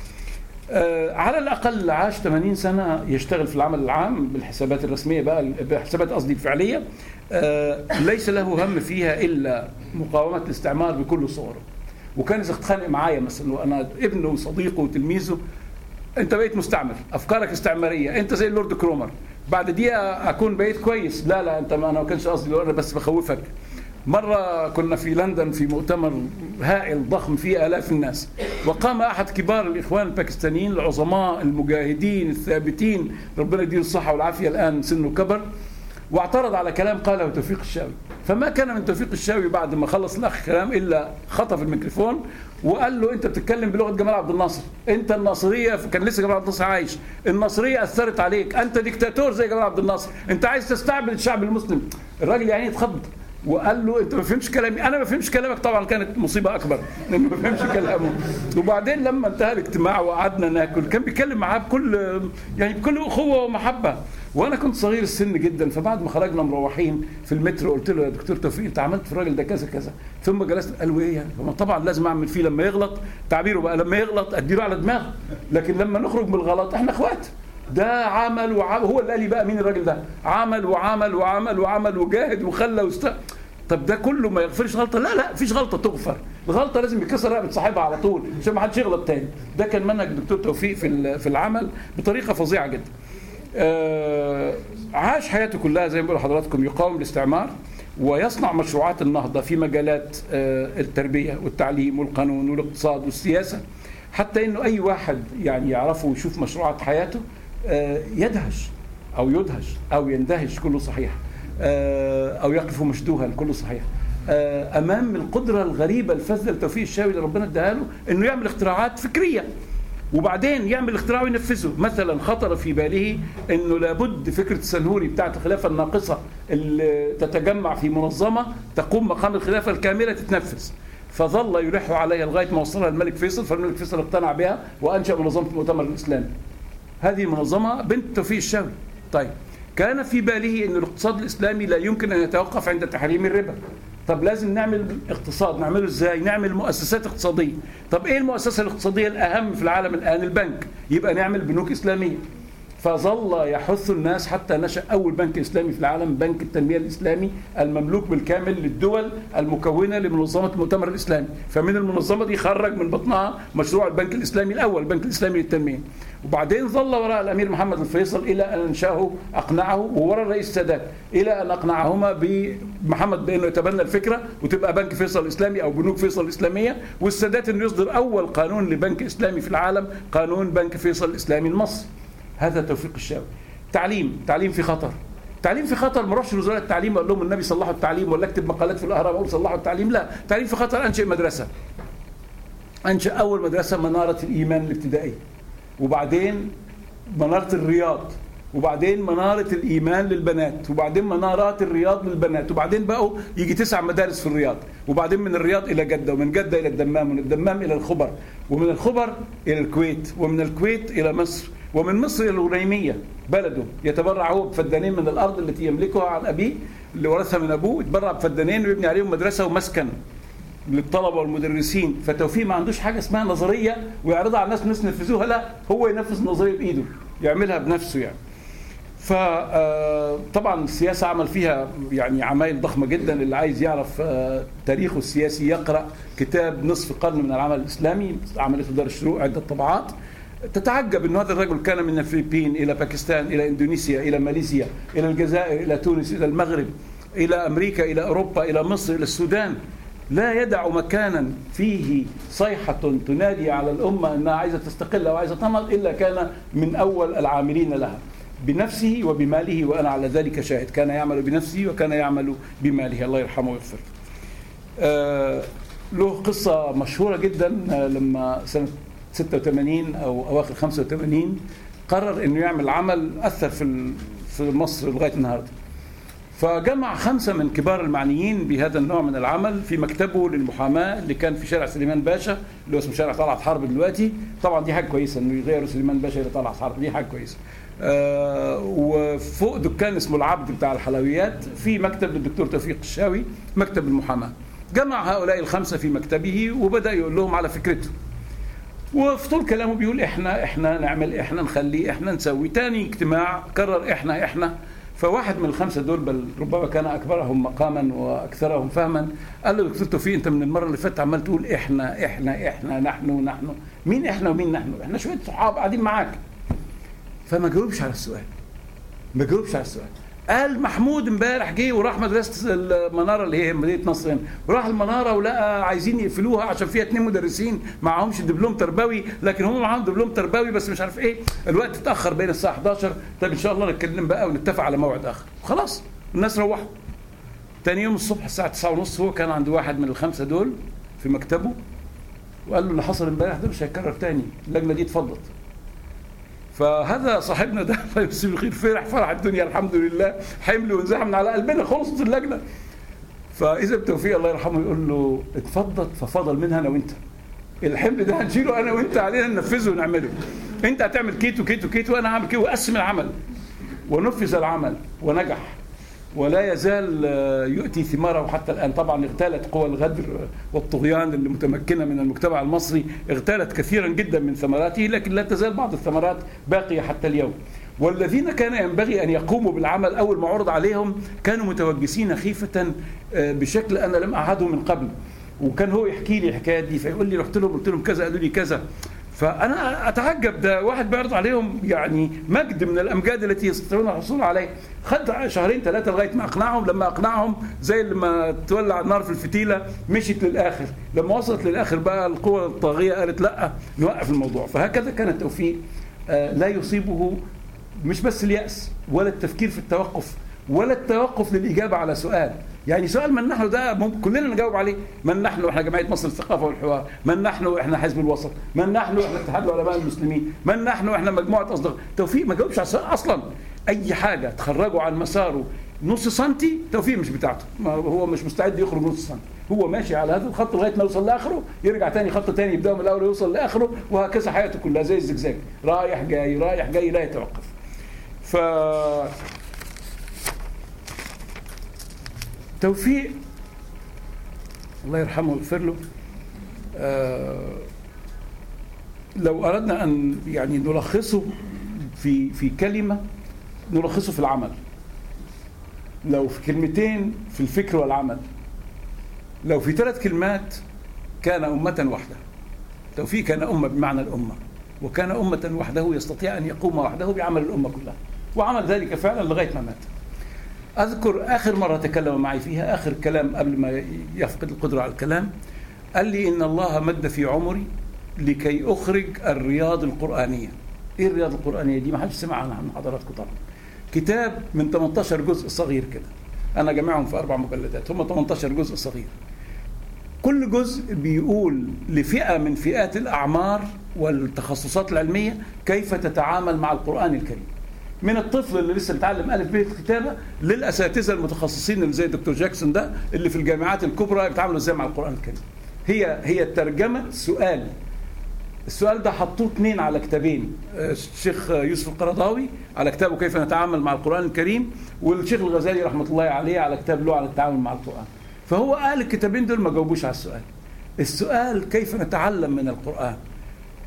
آه على الاقل عاش 80 سنه يشتغل في العمل العام بالحسابات الرسميه بقى بالحسابات قصدي الفعليه آه ليس له هم فيها الا مقاومه الاستعمار بكل صوره. وكان اذا اتخانق معايا مثلا وانا ابنه وصديقه وتلميذه انت بقيت مستعمر افكارك استعماريه انت زي اللورد كرومر بعد دقيقه اكون بقيت كويس لا لا انت ما انا ما كانش قصدي انا بس بخوفك مرة كنا في لندن في مؤتمر هائل ضخم فيه آلاف الناس وقام أحد كبار الإخوان الباكستانيين العظماء المجاهدين الثابتين ربنا يديله الصحة والعافية الآن سنه كبر واعترض على كلام قاله توفيق الشاوي فما كان من توفيق الشاوي بعد ما خلص الاخ كلام الا خطف الميكروفون وقال له انت بتتكلم بلغه جمال عبد الناصر انت الناصريه كان لسه جمال عبد الناصر عايش الناصريه اثرت عليك انت ديكتاتور زي جمال عبد الناصر انت عايز تستعبد الشعب المسلم الراجل يعني اتخض وقال له انت ما فهمش كلامي انا ما فهمش كلامك طبعا كانت مصيبه اكبر لانه ما فهمش كلامه وبعدين لما انتهى الاجتماع وقعدنا ناكل كان بيتكلم معاه بكل يعني بكل اخوه ومحبه وانا كنت صغير السن جدا فبعد ما خرجنا مروحين في المترو قلت له يا دكتور توفيق انت عملت في الراجل ده كذا كذا ثم جلست قال ايه يعني طبعا لازم اعمل فيه لما يغلط تعبيره بقى لما يغلط اديله على دماغه لكن لما نخرج من الغلط احنا اخوات ده عمل وعمل هو اللي قال لي بقى مين الراجل ده عمل وعمل وعمل وعمل وجاهد وخلى واست طب ده كله ما يغفرش غلطه لا لا مفيش غلطه تغفر الغلطه لازم يكسر رقبه صاحبها على طول عشان ما حدش يغلط تاني ده كان منهج الدكتور توفيق في في العمل بطريقه فظيعه جدا آه عاش حياته كلها زي ما بقول لحضراتكم يقاوم الاستعمار ويصنع مشروعات النهضه في مجالات آه التربيه والتعليم والقانون والاقتصاد والسياسه حتى انه اي واحد يعني يعرفه ويشوف مشروعات حياته آه يدهش او يدهش او يندهش كله صحيح او يقف مشدوها كله صحيح امام القدره الغريبه الفذه لتوفيق الشاوي اللي ربنا اداها له انه يعمل اختراعات فكريه وبعدين يعمل اختراع وينفذه مثلا خطر في باله انه لابد فكره السنهوري بتاعت الخلافه الناقصه اللي تتجمع في منظمه تقوم مقام الخلافه الكامله تتنفذ فظل يلح عليها لغايه ما وصلها الملك فيصل فالملك فيصل اقتنع بها وانشا منظمه المؤتمر الاسلامي هذه المنظمه بنت توفيق الشاوي طيب كان في باله ان الاقتصاد الاسلامي لا يمكن ان يتوقف عند تحريم الربا طب لازم نعمل اقتصاد نعمله ازاي نعمل مؤسسات اقتصاديه طب ايه المؤسسه الاقتصاديه الاهم في العالم الان البنك يبقى نعمل بنوك اسلاميه فظل يحث الناس حتى نشا اول بنك اسلامي في العالم بنك التنميه الاسلامي المملوك بالكامل للدول المكونه لمنظمه المؤتمر الاسلامي فمن المنظمه دي خرج من بطنها مشروع البنك الاسلامي الاول البنك الاسلامي للتنميه وبعدين ظل وراء الامير محمد الفيصل الى ان انشاه اقنعه ووراء الرئيس السادات الى ان اقنعهما بمحمد بانه يتبنى الفكره وتبقى بنك فيصل الاسلامي او بنوك فيصل الاسلاميه والسادات انه يصدر اول قانون لبنك اسلامي في العالم قانون بنك فيصل الاسلامي المصري هذا توفيق الشاوي تعليم تعليم في خطر تعليم في خطر ما اروحش لوزاره التعليم اقول لهم النبي صلحوا التعليم ولا اكتب مقالات في الاهرام اقول صلحوا التعليم لا تعليم في خطر انشئ مدرسه انشا اول مدرسه مناره الايمان الابتدائيه وبعدين مناره الرياض وبعدين منارة الإيمان للبنات وبعدين منارات الرياض للبنات وبعدين بقوا يجي تسع مدارس في الرياض وبعدين من الرياض إلى جدة ومن جدة إلى الدمام ومن الدمام إلى الخبر ومن الخبر إلى الكويت ومن الكويت إلى مصر ومن مصر إلى الغنيمية بلده يتبرع هو بفدانين من الأرض التي يملكها عن أبيه اللي ورثها من أبوه يتبرع بفدانين ويبني عليهم مدرسة ومسكن للطلبه والمدرسين فتوفيق ما عندوش حاجه اسمها نظريه ويعرضها على الناس الناس ينفذوها لا هو ينفذ النظريه بايده يعملها بنفسه يعني فطبعا السياسة عمل فيها يعني عمايل ضخمة جدا اللي عايز يعرف آه، تاريخه السياسي يقرأ كتاب نصف قرن من العمل الإسلامي عملته دار الشروق عدة طبعات تتعجب أن هذا الرجل كان من الفلبين إلى باكستان إلى إندونيسيا إلى ماليزيا إلى الجزائر إلى تونس إلى المغرب إلى أمريكا إلى أوروبا إلى مصر إلى السودان لا يدع مكانا فيه صيحة تنادي على الأمة أنها عايزة تستقل أو عايزة تنهض إلا كان من أول العاملين لها بنفسه وبماله وأنا على ذلك شاهد كان يعمل بنفسه وكان يعمل بماله الله يرحمه ويغفر آه له قصة مشهورة جدا آه، لما سنة 86 أو أواخر 85 قرر أنه يعمل عمل أثر في في مصر لغاية النهارده فجمع خمسة من كبار المعنيين بهذا النوع من العمل في مكتبه للمحاماة اللي كان في شارع سليمان باشا اللي هو اسمه شارع طلعت حرب دلوقتي طبعا دي حاجة كويسة انه يغيروا سليمان باشا إلى طلعت حرب دي حاجة كويسة آه وفوق دكان اسمه العبد بتاع الحلويات في مكتب للدكتور توفيق الشاوي مكتب المحاماة جمع هؤلاء الخمسة في مكتبه وبدأ يقول لهم على فكرته وفي طول كلامه بيقول احنا احنا نعمل احنا نخلي احنا نسوي تاني اجتماع كرر احنا احنا فواحد من الخمسه دول بل ربما كان اكبرهم مقاما واكثرهم فهما قال له دكتور توفيق انت من المره اللي فاتت عمال تقول احنا احنا احنا نحن نحن مين احنا ومين نحن؟ احنا شويه صحاب قاعدين معاك فما جاوبش على السؤال ما جاوبش على السؤال قال محمود امبارح جه وراح مدرسه المناره اللي هي مدينه نصر هنا وراح المناره ولقى عايزين يقفلوها عشان فيها اثنين مدرسين معهمش دبلوم تربوي لكن هم معاهم دبلوم تربوي بس مش عارف ايه الوقت اتاخر بين الساعه 11 طب ان شاء الله نتكلم بقى ونتفق على موعد اخر خلاص الناس روحوا تاني يوم الصبح الساعه 9 ونص هو كان عند واحد من الخمسه دول في مكتبه وقال له اللي حصل امبارح ده مش هيتكرر تاني اللجنه دي اتفضت فهذا صاحبنا ده الله يمسيه بالخير فرح فرح الدنيا الحمد لله حمل وانزاح من على قلبنا خلصت اللجنه فاذا بتوفيق الله يرحمه يقول له اتفضل ففضل منها انا وانت الحمل ده هنشيله انا وانت علينا ننفذه ونعمله انت هتعمل كيتو كيتو كيتو وانا هعمل كيتو وقسم العمل ونفذ العمل ونجح ولا يزال آه، يؤتي ثماره حتى الان طبعا اغتالت قوى الغدر والطغيان اللي متمكنه من المجتمع المصري اغتالت كثيرا جدا من ثمراته لكن لا تزال بعض الثمرات باقيه حتى اليوم والذين كان ينبغي ان يقوموا بالعمل اول ما عرض عليهم كانوا متوجسين خيفه آه، بشكل انا لم اعهده من قبل وكان هو يحكي لي الحكايات دي فيقول لي رحت لهم قلت لهم كذا قالوا لي كذا فانا اتعجب ده واحد بيعرض عليهم يعني مجد من الامجاد التي يستطيعون الحصول عليه خد شهرين ثلاثه لغايه ما اقنعهم لما اقنعهم زي لما تولع النار في الفتيله مشيت للاخر لما وصلت للاخر بقى القوى الطاغيه قالت لا نوقف الموضوع فهكذا كان التوفيق آه، لا يصيبه مش بس الياس ولا التفكير في التوقف ولا التوقف للاجابه على سؤال يعني سؤال من نحن ده ممكن كلنا نجاوب عليه من نحن احنا جمعيه مصر للثقافه والحوار من نحن احنا حزب الوسط من نحن احنا اتحاد العلماء المسلمين من نحن احنا مجموعه اصدقاء توفيق ما جاوبش على السؤال اصلا اي حاجه تخرجه عن مساره نص سنتي توفيق مش بتاعته ما هو مش مستعد يخرج نص سنتي هو ماشي على هذا الخط لغايه ما يوصل لاخره يرجع تاني خط تاني يبدا من الاول ويوصل لاخره وهكذا حياته كلها زي الزجزاج رايح جاي رايح جاي لا يتوقف ف توفيق الله يرحمه ويغفر له آه لو اردنا ان يعني نلخصه في في كلمه نلخصه في العمل لو في كلمتين في الفكر والعمل لو في ثلاث كلمات كان أمة وحده توفيق كان أمة بمعنى الأمة وكان أمة وحده يستطيع أن يقوم وحده بعمل الأمة كلها وعمل ذلك فعلا لغاية ما مات أذكر آخر مرة تكلم معي فيها آخر كلام قبل ما يفقد القدرة على الكلام قال لي إن الله مد في عمري لكي أخرج الرياض القرآنية إيه الرياض القرآنية دي ما حدش سمع عنها من حضراتكم طبعا كتاب من 18 جزء صغير كده أنا جمعهم في أربع مجلدات هم 18 جزء صغير كل جزء بيقول لفئة من فئات الأعمار والتخصصات العلمية كيف تتعامل مع القرآن الكريم من الطفل اللي لسه بيتعلم الف ب الكتابه للاساتذه المتخصصين اللي زي الدكتور جاكسون ده اللي في الجامعات الكبرى بيتعاملوا ازاي مع القران الكريم هي هي ترجمه سؤال السؤال ده حطوه اثنين على كتابين الشيخ يوسف القرضاوي على كتابه كيف نتعامل مع القران الكريم والشيخ الغزالي رحمه الله عليه على كتاب له عن التعامل مع القران فهو قال الكتابين دول ما جاوبوش على السؤال السؤال كيف نتعلم من القران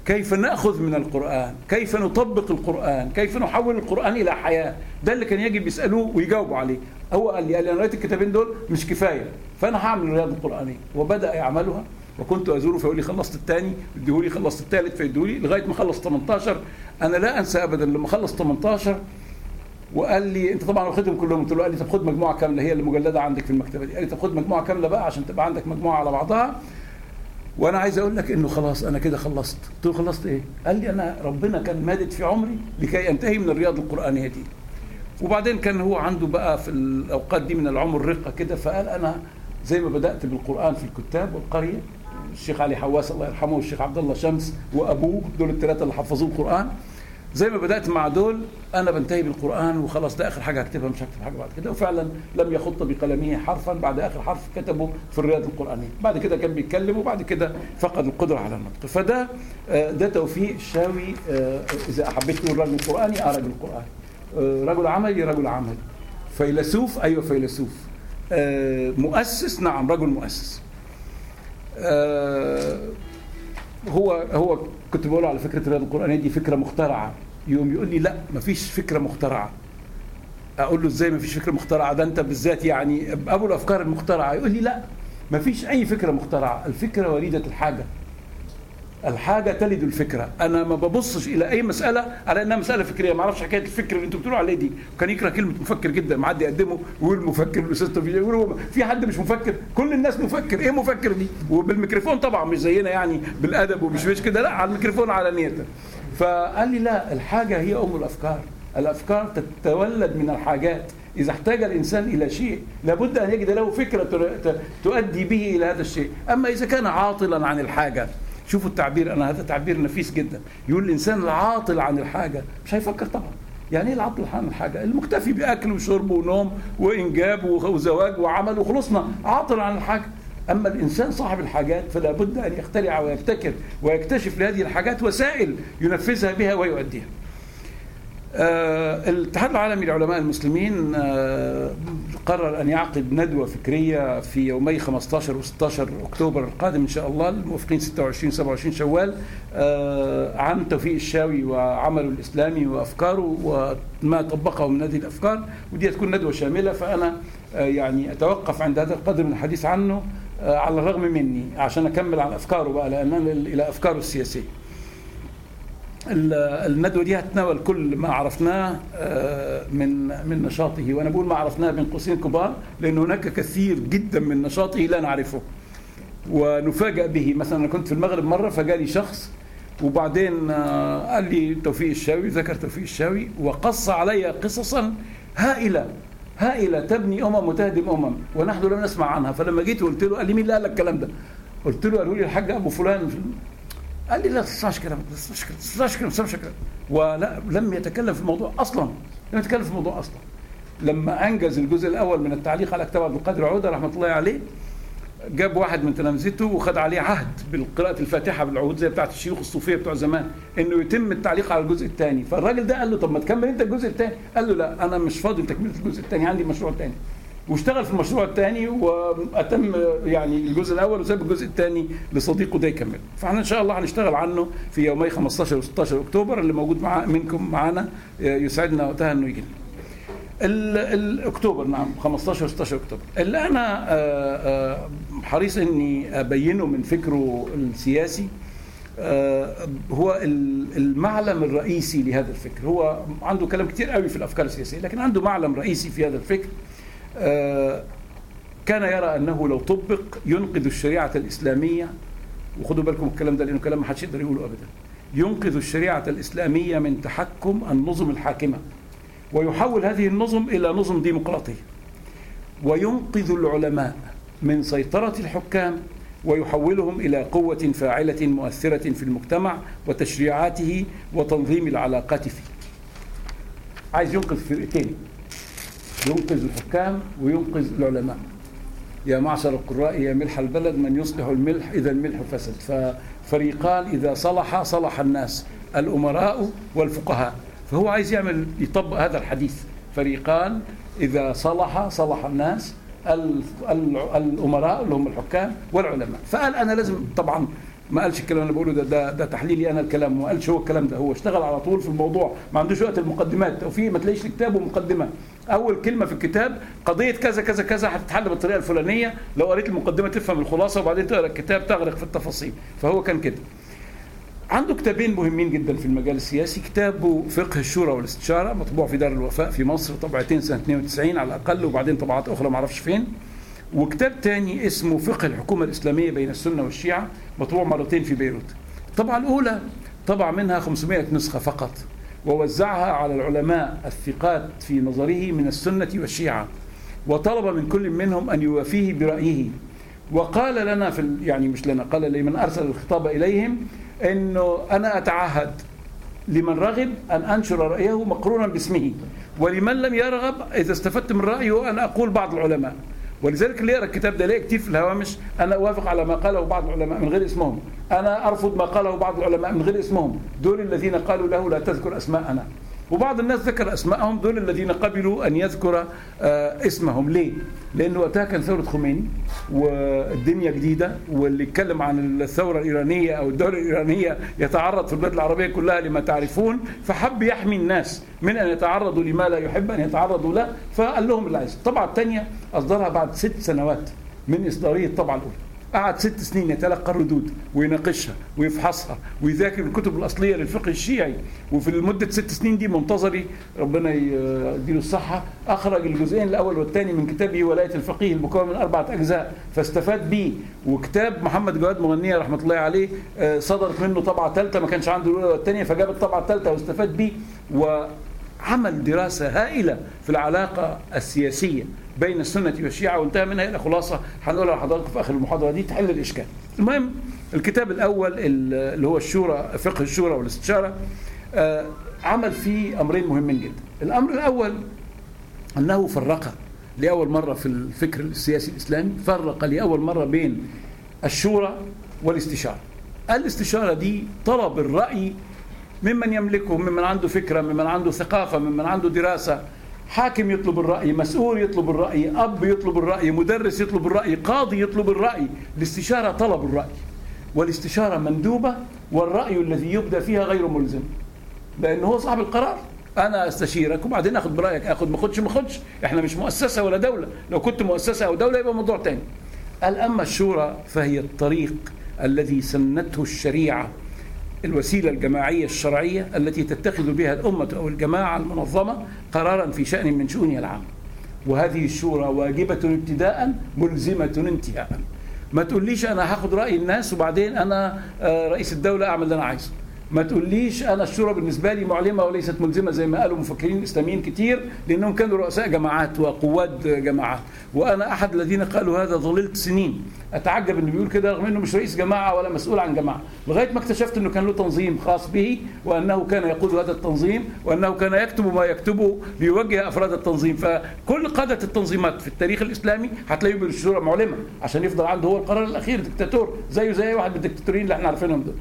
كيف ناخذ من القران كيف نطبق القران كيف نحول القران الى حياه ده اللي كان يجب يسالوه ويجاوبوا عليه هو قال لي قال لي انا قريت الكتابين دول مش كفايه فانا هعمل الرياضه القرانيه وبدا يعملها وكنت ازوره فيقول لي خلصت الثاني يديهولي خلصت الثالث فيديهولي لغايه ما خلص 18 انا لا انسى ابدا لما خلص 18 وقال لي انت طبعا واخدهم كلهم قلت له قال لي طب خد مجموعه كامله هي اللي مجلده عندك في المكتبه دي قال لي طب خد مجموعه كامله بقى عشان تبقى عندك مجموعه على بعضها وانا عايز اقول لك انه خلاص انا كده خلصت قلت له خلصت ايه قال لي انا ربنا كان مادد في عمري لكي انتهي من الرياضه القرانيه دي وبعدين كان هو عنده بقى في الاوقات دي من العمر رقه كده فقال انا زي ما بدات بالقران في الكتاب والقريه الشيخ علي حواس الله يرحمه والشيخ عبد الله شمس وابوه دول الثلاثه اللي حفظوه القران زي ما بدات مع دول انا بنتهي بالقران وخلاص ده اخر حاجه هكتبها مش هكتب حاجه بعد كده وفعلا لم يخط بقلمه حرفا بعد اخر حرف كتبه في الرياض القرانيه بعد كده كان بيتكلم وبعد كده فقد القدره على النطق فده ده توفيق الشاوي اذا حبيت تقول رجل قراني اه رجل قراني رجل عملي رجل عملي فيلسوف ايوه فيلسوف مؤسس نعم رجل مؤسس هو هو كنت بقول على فكره الرياضه القرانيه دي فكره مخترعه يوم يقول لي لا مفيش فكره مخترعه اقول له ازاي مفيش فكره مخترعه ده انت بالذات يعني ابو الافكار المخترعه يقول لي لا مفيش اي فكره مخترعه الفكره وليده الحاجه الحاجه تلد الفكره انا ما ببصش الى اي مساله على انها مساله فكريه ما اعرفش حكايه الفكر اللي انتوا بتقولوا عليه دي كان يكره كلمه مفكر جدا معدي يقدمه ويقول مفكر الاستاذ يقول في حد مش مفكر كل الناس مفكر ايه مفكر دي وبالميكروفون طبعا مش زينا يعني بالادب ومش مش كده لا على الميكروفون علانيه فقال لي لا الحاجه هي ام الافكار الافكار تتولد من الحاجات إذا احتاج الإنسان إلى شيء لابد أن يجد له فكرة تؤدي به إلى هذا الشيء أما إذا كان عاطلا عن الحاجة شوفوا التعبير انا هذا تعبير نفيس جدا يقول الانسان العاطل عن الحاجه مش هيفكر طبعا يعني ايه العاطل عن الحاجه المكتفي باكل وشرب ونوم وانجاب وزواج وعمل وخلصنا عاطل عن الحاجه اما الانسان صاحب الحاجات فلا بد ان يخترع ويبتكر ويكتشف لهذه الحاجات وسائل ينفذها بها ويؤديها آه الاتحاد العالمي لعلماء المسلمين آه قرر ان يعقد ندوه فكريه في يومي 15 و16 اكتوبر القادم ان شاء الله الموافقين 26 27 شوال آه عن توفيق الشاوي وعمله الاسلامي وافكاره وما طبقه من هذه الافكار ودي تكون ندوه شامله فانا يعني اتوقف عند هذا القدر من الحديث عنه على الرغم مني عشان اكمل عن افكاره بقى لان الى افكاره السياسيه. الندوه دي هتناول كل ما عرفناه من من نشاطه وانا بقول ما عرفناه بين قوسين كبار لان هناك كثير جدا من نشاطه لا نعرفه ونفاجأ به مثلا انا كنت في المغرب مره فجالي شخص وبعدين قال لي توفيق الشاوي ذكر توفيق الشاوي وقص علي قصصا هائله هائله تبني امم وتهدم امم ونحن لم نسمع عنها فلما جيت وقلت له قال لي مين اللي قال لك الكلام ده؟ قلت له قالوا لي الحاج ابو فلان قال لي لا تسمعش كلام ما تسمعش كلام ما تسمعش كلام ما تسمعش كلام ولا لم يتكلم في الموضوع اصلا لم يتكلم في الموضوع اصلا لما انجز الجزء الاول من التعليق على كتاب عبد القادر عوده رحمه الله عليه جاب واحد من تلامذته وخد عليه عهد بالقراءة الفاتحة بالعهود زي بتاعت الشيوخ الصوفية بتوع زمان انه يتم التعليق على الجزء الثاني فالراجل ده قال له طب ما تكمل انت الجزء الثاني قال له لا انا مش فاضي لتكملة الجزء الثاني عندي مشروع ثاني واشتغل في المشروع الثاني واتم يعني الجزء الاول وساب الجزء الثاني لصديقه ده يكمل فاحنا ان شاء الله هنشتغل عنه في يومي 15 و16 اكتوبر اللي موجود مع منكم معانا يسعدنا وقتها انه يجي الاكتوبر نعم 15 و16 اكتوبر اللي انا حريص اني ابينه من فكره السياسي هو المعلم الرئيسي لهذا الفكر هو عنده كلام كتير قوي في الافكار السياسيه لكن عنده معلم رئيسي في هذا الفكر كان يرى انه لو طبق ينقذ الشريعه الاسلاميه وخدوا بالكم الكلام ده لانه كلام ما حدش يقدر يقوله ابدا ينقذ الشريعه الاسلاميه من تحكم النظم الحاكمه ويحول هذه النظم الى نظم ديمقراطيه وينقذ العلماء من سيطره الحكام ويحولهم الى قوه فاعله مؤثره في المجتمع وتشريعاته وتنظيم العلاقات فيه عايز ينقذ فرقتين ينقذ الحكام وينقذ العلماء يا معشر القراء يا ملح البلد من يصلح الملح اذا الملح فسد ففريقان اذا صلح صلح الناس الامراء والفقهاء فهو عايز يعمل يطبق هذا الحديث فريقان اذا صلح صلح الناس الامراء اللي هم الحكام والعلماء فقال انا لازم طبعا ما قالش الكلام اللي بقوله ده ده, ده تحليلي انا الكلام ما قالش هو الكلام ده هو اشتغل على طول في الموضوع ما عندوش وقت المقدمات وفي ما تلاقيش كتاب ومقدمه اول كلمه في الكتاب قضيه كذا كذا كذا هتتحل بالطريقه الفلانيه لو قريت المقدمه تفهم الخلاصه وبعدين تقرا الكتاب تغرق في التفاصيل فهو كان كده عنده كتابين مهمين جدا في المجال السياسي كتابه فقه الشورى والاستشاره مطبوع في دار الوفاء في مصر طبعتين سنه 92 على الاقل وبعدين طبعات اخرى ما اعرفش فين وكتاب تاني اسمه فقه الحكومه الاسلاميه بين السنه والشيعه مطبوع مرتين في بيروت الطبعه الاولى طبع منها 500 نسخه فقط ووزعها على العلماء الثقات في نظره من السنه والشيعه وطلب من كل منهم ان يوافيه برايه وقال لنا في يعني مش لنا قال لمن ارسل الخطاب اليهم انه انا اتعهد لمن رغب ان انشر رايه مقرونا باسمه ولمن لم يرغب اذا استفدت من رايه ان اقول بعض العلماء ولذلك اللي يقرا الكتاب ده ليه كتير في الهوامش انا اوافق على ما قاله بعض العلماء من غير اسمهم انا ارفض ما قاله بعض العلماء من غير اسمهم دول الذين قالوا له لا تذكر اسماءنا وبعض الناس ذكر اسمائهم دول الذين قبلوا ان يذكر آه اسمهم ليه؟ لانه وقتها كان ثوره خميني والدنيا جديده واللي يتكلم عن الثوره الايرانيه او الدوله الايرانيه يتعرض في البلاد العربيه كلها لما تعرفون فحب يحمي الناس من ان يتعرضوا لما لا يحب ان يتعرضوا له فقال لهم اللي عايز الطبعه الثانيه اصدرها بعد ست سنوات من اصداريه الطبعه الاولى قعد ست سنين يتلقى الردود ويناقشها ويفحصها ويذاكر الكتب الاصليه للفقه الشيعي وفي المده ست سنين دي منتظري ربنا يديله الصحه اخرج الجزئين الاول والثاني من كتابه ولايه الفقيه المكون من اربعه اجزاء فاستفاد به وكتاب محمد جواد مغنيه رحمه الله عليه صدرت منه طبعه ثالثه ما كانش عنده الاولى والثانيه فجاب الطبعه الثالثه واستفاد به وعمل دراسه هائله في العلاقه السياسيه بين السنة والشيعة وانتهى منها إلى خلاصة هنقولها لحضراتكم في آخر المحاضرة دي تحل الإشكال. المهم الكتاب الأول اللي هو الشورى فقه الشورى والاستشارة عمل فيه أمرين مهمين جدا. الأمر الأول أنه فرق لأول مرة في الفكر السياسي الإسلامي فرق لأول مرة بين الشورى والاستشارة. الاستشارة دي طلب الرأي ممن يملكه ممن عنده فكرة ممن عنده ثقافة ممن عنده دراسة حاكم يطلب الرأي مسؤول يطلب الرأي أب يطلب الرأي مدرس يطلب الرأي قاضي يطلب الرأي الاستشارة طلب الرأي والاستشارة مندوبة والرأي الذي يبدى فيها غير ملزم لأنه هو صاحب القرار أنا أستشيرك وبعدين أخذ برأيك أخذ ما أخذش ما أخذش إحنا مش مؤسسة ولا دولة لو كنت مؤسسة أو دولة يبقى موضوع تاني قال أما الشورى فهي الطريق الذي سنته الشريعة الوسيله الجماعيه الشرعيه التي تتخذ بها الامه او الجماعه المنظمه قرارا في شان من شؤونها العامه. وهذه الشورى واجبه ابتداء ملزمه انتهاء. ما تقوليش انا هاخد راي الناس وبعدين انا رئيس الدوله اعمل اللي انا عايزه. ما تقوليش انا الشورى بالنسبه لي معلمه وليست ملزمه زي ما قالوا مفكرين اسلاميين كتير لانهم كانوا رؤساء جماعات وقواد جماعات وانا احد الذين قالوا هذا ظللت سنين اتعجب انه بيقول كده رغم انه مش رئيس جماعه ولا مسؤول عن جماعه لغايه ما اكتشفت انه كان له تنظيم خاص به وانه كان يقود هذا التنظيم وانه كان يكتب ما يكتبه ليوجه افراد التنظيم فكل قاده التنظيمات في التاريخ الاسلامي هتلاقيه بالشورى معلمه عشان يفضل عنده هو القرار الاخير دكتاتور زيه زي واحد من الدكتاتورين اللي احنا عارفينهم دول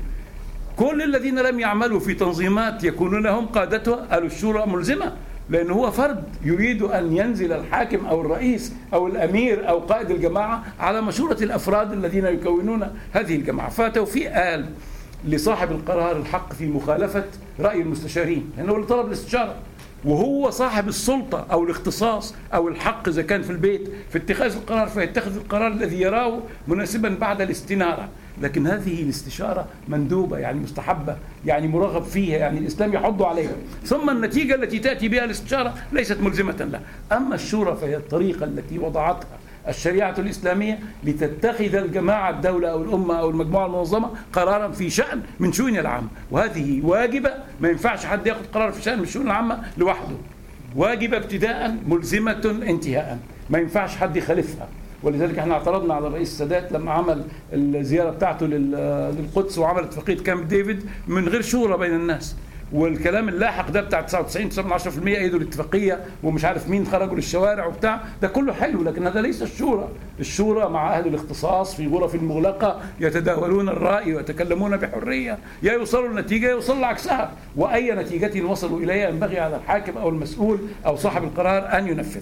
كل الذين لم يعملوا في تنظيمات يكونون هم قادتها قالوا الشورى ملزمة لأنه هو فرد يريد أن ينزل الحاكم أو الرئيس أو الأمير أو قائد الجماعة على مشورة الأفراد الذين يكونون هذه الجماعة فتوفيق قال لصاحب القرار الحق في مخالفة رأي المستشارين لأنه هو اللي طلب الاستشارة وهو صاحب السلطة أو الاختصاص أو الحق إذا كان في البيت في اتخاذ القرار فيتخذ القرار الذي يراه مناسبا بعد الاستنارة لكن هذه الاستشارة مندوبة يعني مستحبة يعني مرغب فيها يعني الإسلام يحض عليها ثم النتيجة التي تأتي بها الاستشارة ليست ملزمة له أما الشورى فهي الطريقة التي وضعتها الشريعة الإسلامية لتتخذ الجماعة الدولة أو الأمة أو المجموعة المنظمة قرارا في شأن من شؤون العامة وهذه واجبة ما ينفعش حد ياخذ قرار في شأن من الشؤون العامة لوحده واجبة ابتداء ملزمة انتهاء ما ينفعش حد يخالفها ولذلك احنا اعترضنا على الرئيس السادات لما عمل الزياره بتاعته للقدس وعمل اتفاقيه كامب ديفيد من غير شورى بين الناس والكلام اللاحق ده بتاع 99 10% ايدوا الاتفاقيه ومش عارف مين خرجوا للشوارع وبتاع ده كله حلو لكن هذا ليس الشورى الشورى مع اهل الاختصاص في غرف مغلقه يتداولون الراي ويتكلمون بحريه يا يوصلوا لنتيجه يوصل لعكسها واي نتيجه وصلوا اليها ينبغي على الحاكم او المسؤول او صاحب القرار ان ينفذ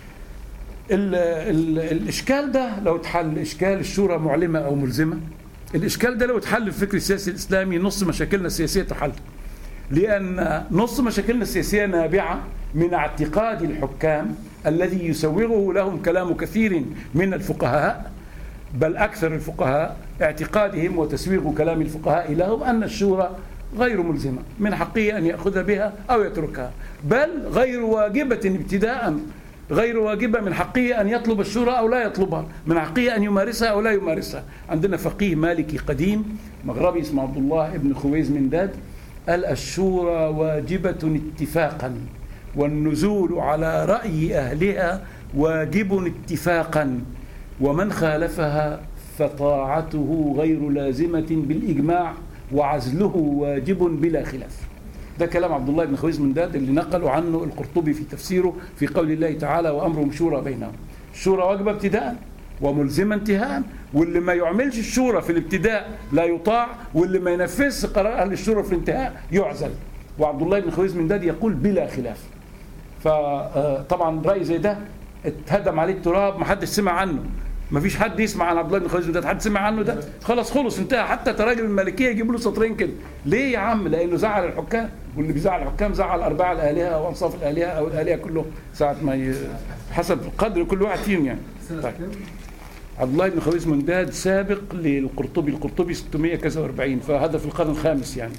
ال ال الاشكال ده لو اتحل اشكال الشورى معلمه او ملزمه الإشكال ده لو اتحل في الفكر السياسي الإسلامي نص مشاكلنا السياسية تحل لأن نص مشاكلنا السياسية نابعة من اعتقاد الحكام الذي يسوغه لهم كلام كثير من الفقهاء بل أكثر الفقهاء اعتقادهم وتسويغ كلام الفقهاء لهم أن الشورى غير ملزمة من حقه أن يأخذ بها أو يتركها بل غير واجبة ابتداء غير واجبة من حقه أن يطلب الشورى أو لا يطلبها من حقه أن يمارسها أو لا يمارسها عندنا فقيه مالكي قديم مغربي اسمه عبد الله بن خويز من داد قال الشورى واجبة اتفاقا والنزول على رأي أهلها واجب اتفاقا ومن خالفها فطاعته غير لازمة بالإجماع وعزله واجب بلا خلاف ده كلام عبد الله بن خويز من داد اللي نقلوا عنه القرطبي في تفسيره في قول الله تعالى وأمرهم شورى بينهم الشورى واجبة ابتداء وملزمة انتهاء واللي ما يعملش الشورى في الابتداء لا يطاع واللي ما ينفذش قرار أهل الشورى في الانتهاء يعزل وعبد الله بن خويز من داد يقول بلا خلاف فطبعا رأي زي ده اتهدم عليه التراب ما حدش سمع عنه ما فيش حد يسمع عن عبد الله بن خويز ده حد سمع عنه ده خلاص خلص انتهى حتى تراجم المالكيه يجيبوا له سطرين كده ليه يا عم لانه زعل الحكام واللي بيزعل الحكام زعل ارباع الالهه او انصاف الالهه او الالهه كلهم ساعه ما ي... حسب قدر كل واحد فيهم يعني طيب. عبد الله بن خويز منداد سابق للقرطبي القرطبي 600 كذا و40 فهذا في القرن الخامس يعني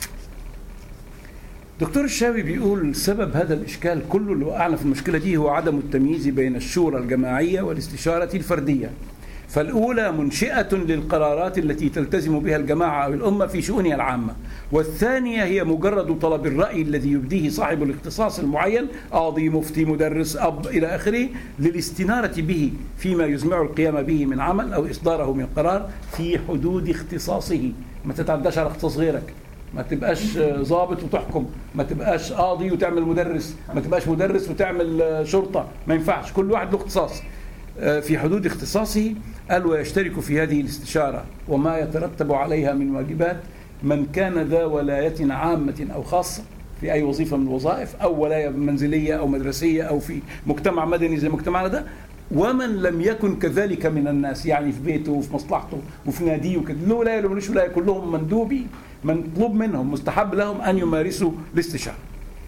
دكتور الشاوي بيقول سبب هذا الإشكال كله اللي وقعنا في المشكلة دي هو عدم التمييز بين الشورى الجماعية والاستشارة الفردية فالأولى منشئة للقرارات التي تلتزم بها الجماعة أو الأمة في شؤونها العامة والثانية هي مجرد طلب الرأي الذي يبديه صاحب الاختصاص المعين قاضي مفتي مدرس أب إلى آخره للاستنارة به فيما يزمع القيام به من عمل أو إصداره من قرار في حدود اختصاصه ما تتعداش على اختصاص غيرك ما تبقاش ضابط وتحكم ما تبقاش قاضي وتعمل مدرس ما تبقاش مدرس وتعمل شرطة ما ينفعش كل واحد له اختصاص آه، في حدود اختصاصه قال ويشترك في هذه الاستشارة وما يترتب عليها من واجبات من كان ذا ولاية عامة أو خاصة في أي وظيفة من الوظائف أو ولاية منزلية أو مدرسية أو في مجتمع مدني زي مجتمعنا ده ومن لم يكن كذلك من الناس يعني في بيته وفي مصلحته وفي ناديه وكده له ولاية ولا ملوش ولاية كلهم مندوبي مطلوب منهم مستحب لهم أن يمارسوا الاستشارة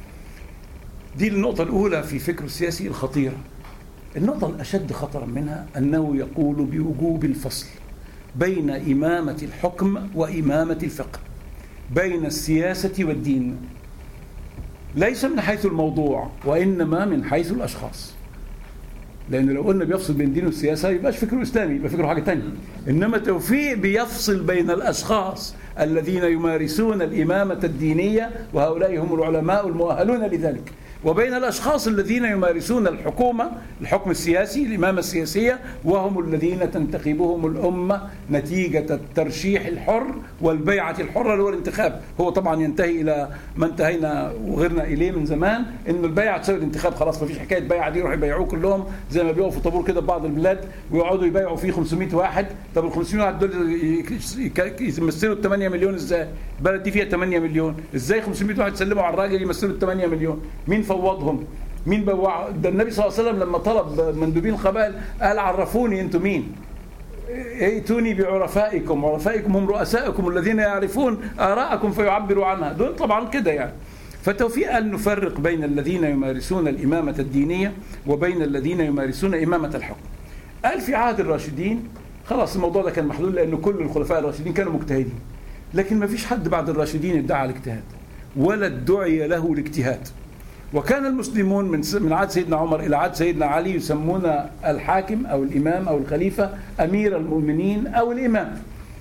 دي النقطة الأولى في فكره السياسي الخطيرة النقطة الأشد خطرا منها أنه يقول بوجوب الفصل بين إمامة الحكم وإمامة الفقه بين السياسة والدين ليس من حيث الموضوع وإنما من حيث الأشخاص لأن لو قلنا بيفصل بين الدين والسياسة يبقاش فكره إسلامي يبقى فكره حاجة تانية إنما توفيق بيفصل بين الأشخاص الذين يمارسون الإمامة الدينية وهؤلاء هم العلماء المؤهلون لذلك وبين الأشخاص الذين يمارسون الحكومة الحكم السياسي الإمامة السياسية وهم الذين تنتخبهم الأمة نتيجة الترشيح الحر والبيعة الحرة اللي هو الانتخاب هو طبعا ينتهي إلى ما انتهينا وغيرنا إليه من زمان إن البيعة تساوي الانتخاب خلاص ما فيش حكاية بيعة دي يروحوا يبيعوه كلهم زي ما بيقفوا طابور كده في بعض البلاد ويقعدوا يبيعوا فيه 500 واحد طب ال 500 واحد دول يمثلوا ال 8 مليون ازاي؟ البلد دي فيها 8 مليون ازاي 500 واحد يسلموا على الراجل يمثلوا ال 8 مليون مين فوضهم مين بوع ده النبي صلى الله عليه وسلم لما طلب مندوبين القبائل قال عرفوني انتم مين ائتوني بعرفائكم عرفائكم هم رؤسائكم الذين يعرفون آراءكم فيعبروا عنها دول طبعا كده يعني فتوفيق أن نفرق بين الذين يمارسون الإمامة الدينية وبين الذين يمارسون إمامة الحكم قال في عهد الراشدين خلاص الموضوع ده كان محلول لأن كل الخلفاء الراشدين كانوا مجتهدين لكن ما فيش حد بعد الراشدين ادعى الاجتهاد ولا ادعي له الاجتهاد وكان المسلمون من من عهد سيدنا عمر الى عهد سيدنا علي يسمون الحاكم او الامام او الخليفه امير المؤمنين او الامام.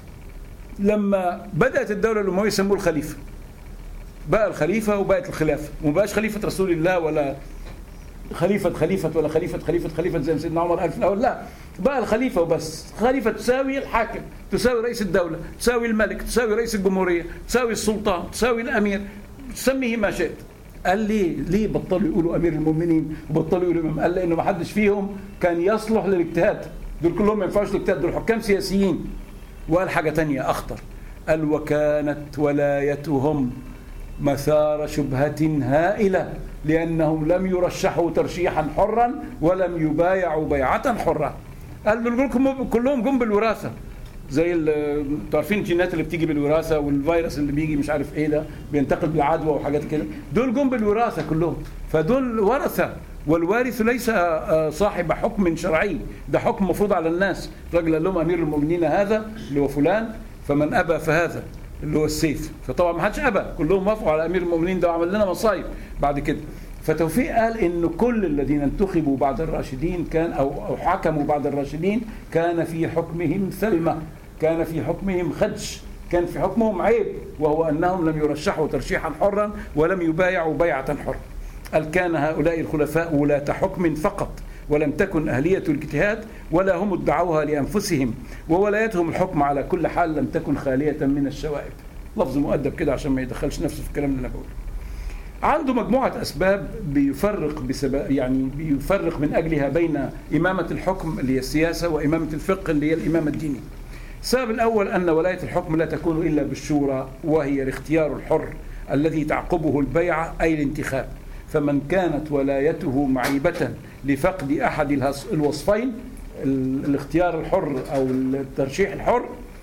لما بدات الدوله الامويه يسموه الخليفه. بقى الخليفه وبقت الخلافه، وما بقاش خليفه رسول الله ولا خليفه خليفه ولا خليفه خليفه خليفه زي ما سيدنا عمر قال في الاول لا بقى الخليفه وبس، خليفه تساوي الحاكم، تساوي رئيس الدوله، تساوي الملك، تساوي رئيس الجمهوريه، تساوي السلطان، تساوي الامير، تسميه ما شئت. قال ليه ليه بطلوا يقولوا امير المؤمنين وبطلوا يقولوا امام قال لانه ما حدش فيهم كان يصلح للاجتهاد دول كلهم ما ينفعوش الاجتهاد دول حكام سياسيين وقال حاجه تانية اخطر قال وكانت ولايتهم مثار شبهة هائلة لأنهم لم يرشحوا ترشيحا حرا ولم يبايعوا بيعة حرة قال دول كلهم جم بالوراثة زي انتوا عارفين الجينات اللي بتيجي بالوراثه والفيروس اللي بيجي مش عارف ايه ده بينتقل بالعدوى وحاجات كده دول جم بالوراثه كلهم فدول ورثه والوارث ليس آه، صاحب حكم شرعي ده حكم مفروض على الناس رجل قال لهم امير المؤمنين هذا اللي هو فلان فمن ابى فهذا اللي هو السيف فطبعا ما حدش ابى كلهم وافقوا على امير المؤمنين ده وعمل لنا مصايب بعد كده فتوفيق قال ان كل الذين انتخبوا بعد الراشدين كان او او حكموا بعد الراشدين كان في حكمهم ثلمه كان في حكمهم خدش كان في حكمهم عيب وهو انهم لم يرشحوا ترشيحا حرا ولم يبايعوا بيعه حره قال كان هؤلاء الخلفاء ولاة حكم فقط ولم تكن أهلية الاجتهاد ولا هم ادعوها لأنفسهم وولايتهم الحكم على كل حال لم تكن خالية من الشوائب لفظ مؤدب كده عشان ما يدخلش نفسه في الكلام اللي أنا بقوله عنده مجموعة أسباب بيفرق بسبب يعني بيفرق من أجلها بين إمامة الحكم اللي هي السياسة وإمامة الفقه اللي هي الإمامة الدينية. السبب الأول أن ولاية الحكم لا تكون إلا بالشورى وهي الاختيار الحر الذي تعقبه البيعة أي الانتخاب. فمن كانت ولايته معيبة لفقد أحد الوصفين الاختيار الحر أو الترشيح الحر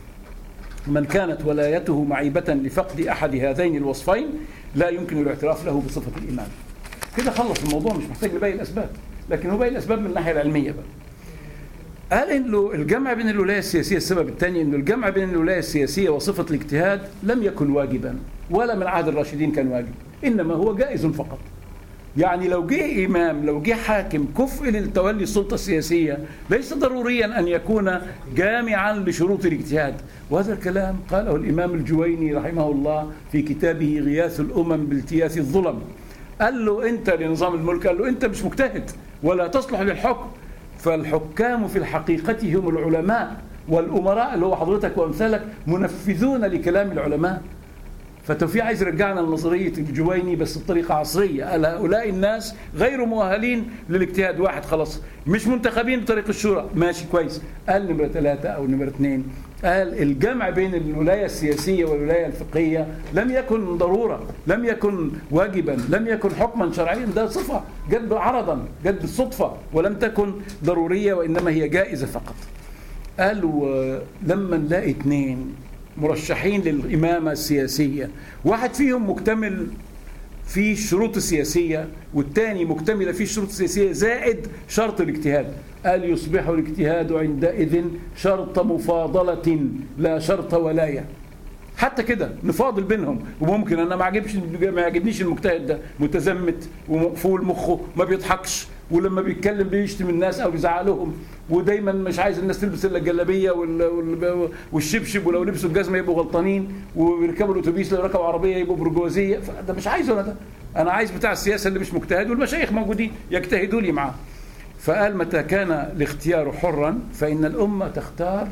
من كانت ولايته معيبة لفقد أحد هذين الوصفين لا يمكن الاعتراف له بصفة الإمام كده خلص الموضوع مش محتاج لباقي الأسباب لكن هو باقي الأسباب من الناحية العلمية بقى قال انه الجمع بين الولايه السياسيه السبب الثاني انه الجمع بين الولايه السياسيه وصفه الاجتهاد لم يكن واجبا ولا من عهد الراشدين كان واجب انما هو جائز فقط يعني لو جه إمام لو جه حاكم كفء لتولي السلطة السياسية ليس ضروريا أن يكون جامعا لشروط الاجتهاد وهذا الكلام قاله الإمام الجويني رحمه الله في كتابه غياث الأمم بالتياث الظلم قال له أنت لنظام الملك قال له أنت مش مجتهد ولا تصلح للحكم فالحكام في الحقيقة هم العلماء والأمراء اللي هو حضرتك وأمثالك منفذون لكلام العلماء فتوفيق عايز يرجعنا لنظريه الجويني بس بطريقه عصريه قال هؤلاء الناس غير مؤهلين للاجتهاد واحد خلاص مش منتخبين بطريق الشورى ماشي كويس قال نمره ثلاثه او نمره اثنين قال الجمع بين الولايه السياسيه والولايه الفقهيه لم يكن ضروره لم يكن واجبا لم يكن حكما شرعيا ده صفه جد عرضا جد الصدفه ولم تكن ضروريه وانما هي جائزه فقط قال لما نلاقي اثنين مرشحين للإمامة السياسية واحد فيهم مكتمل في الشروط السياسية والثاني مكتملة في الشروط السياسية زائد شرط الاجتهاد قال يصبح الاجتهاد عندئذ شرط مفاضلة لا شرط ولاية حتى كده نفاضل بينهم وممكن انا ما عجبش ما يعجبنيش المجتهد ده متزمت ومقفول مخه ما بيضحكش ولما بيتكلم بيشتم الناس او بيزعق لهم ودايما مش عايز الناس تلبس الا الجلابيه والشبشب ولو لبسوا الجزمه يبقوا غلطانين وبيركبوا الاتوبيس لو ركبوا عربيه يبقوا برجوازيه ده مش عايزه انا ده انا عايز بتاع السياسه اللي مش مجتهد والمشايخ موجودين يجتهدوا لي معاه فقال متى كان الاختيار حرا فان الامه تختار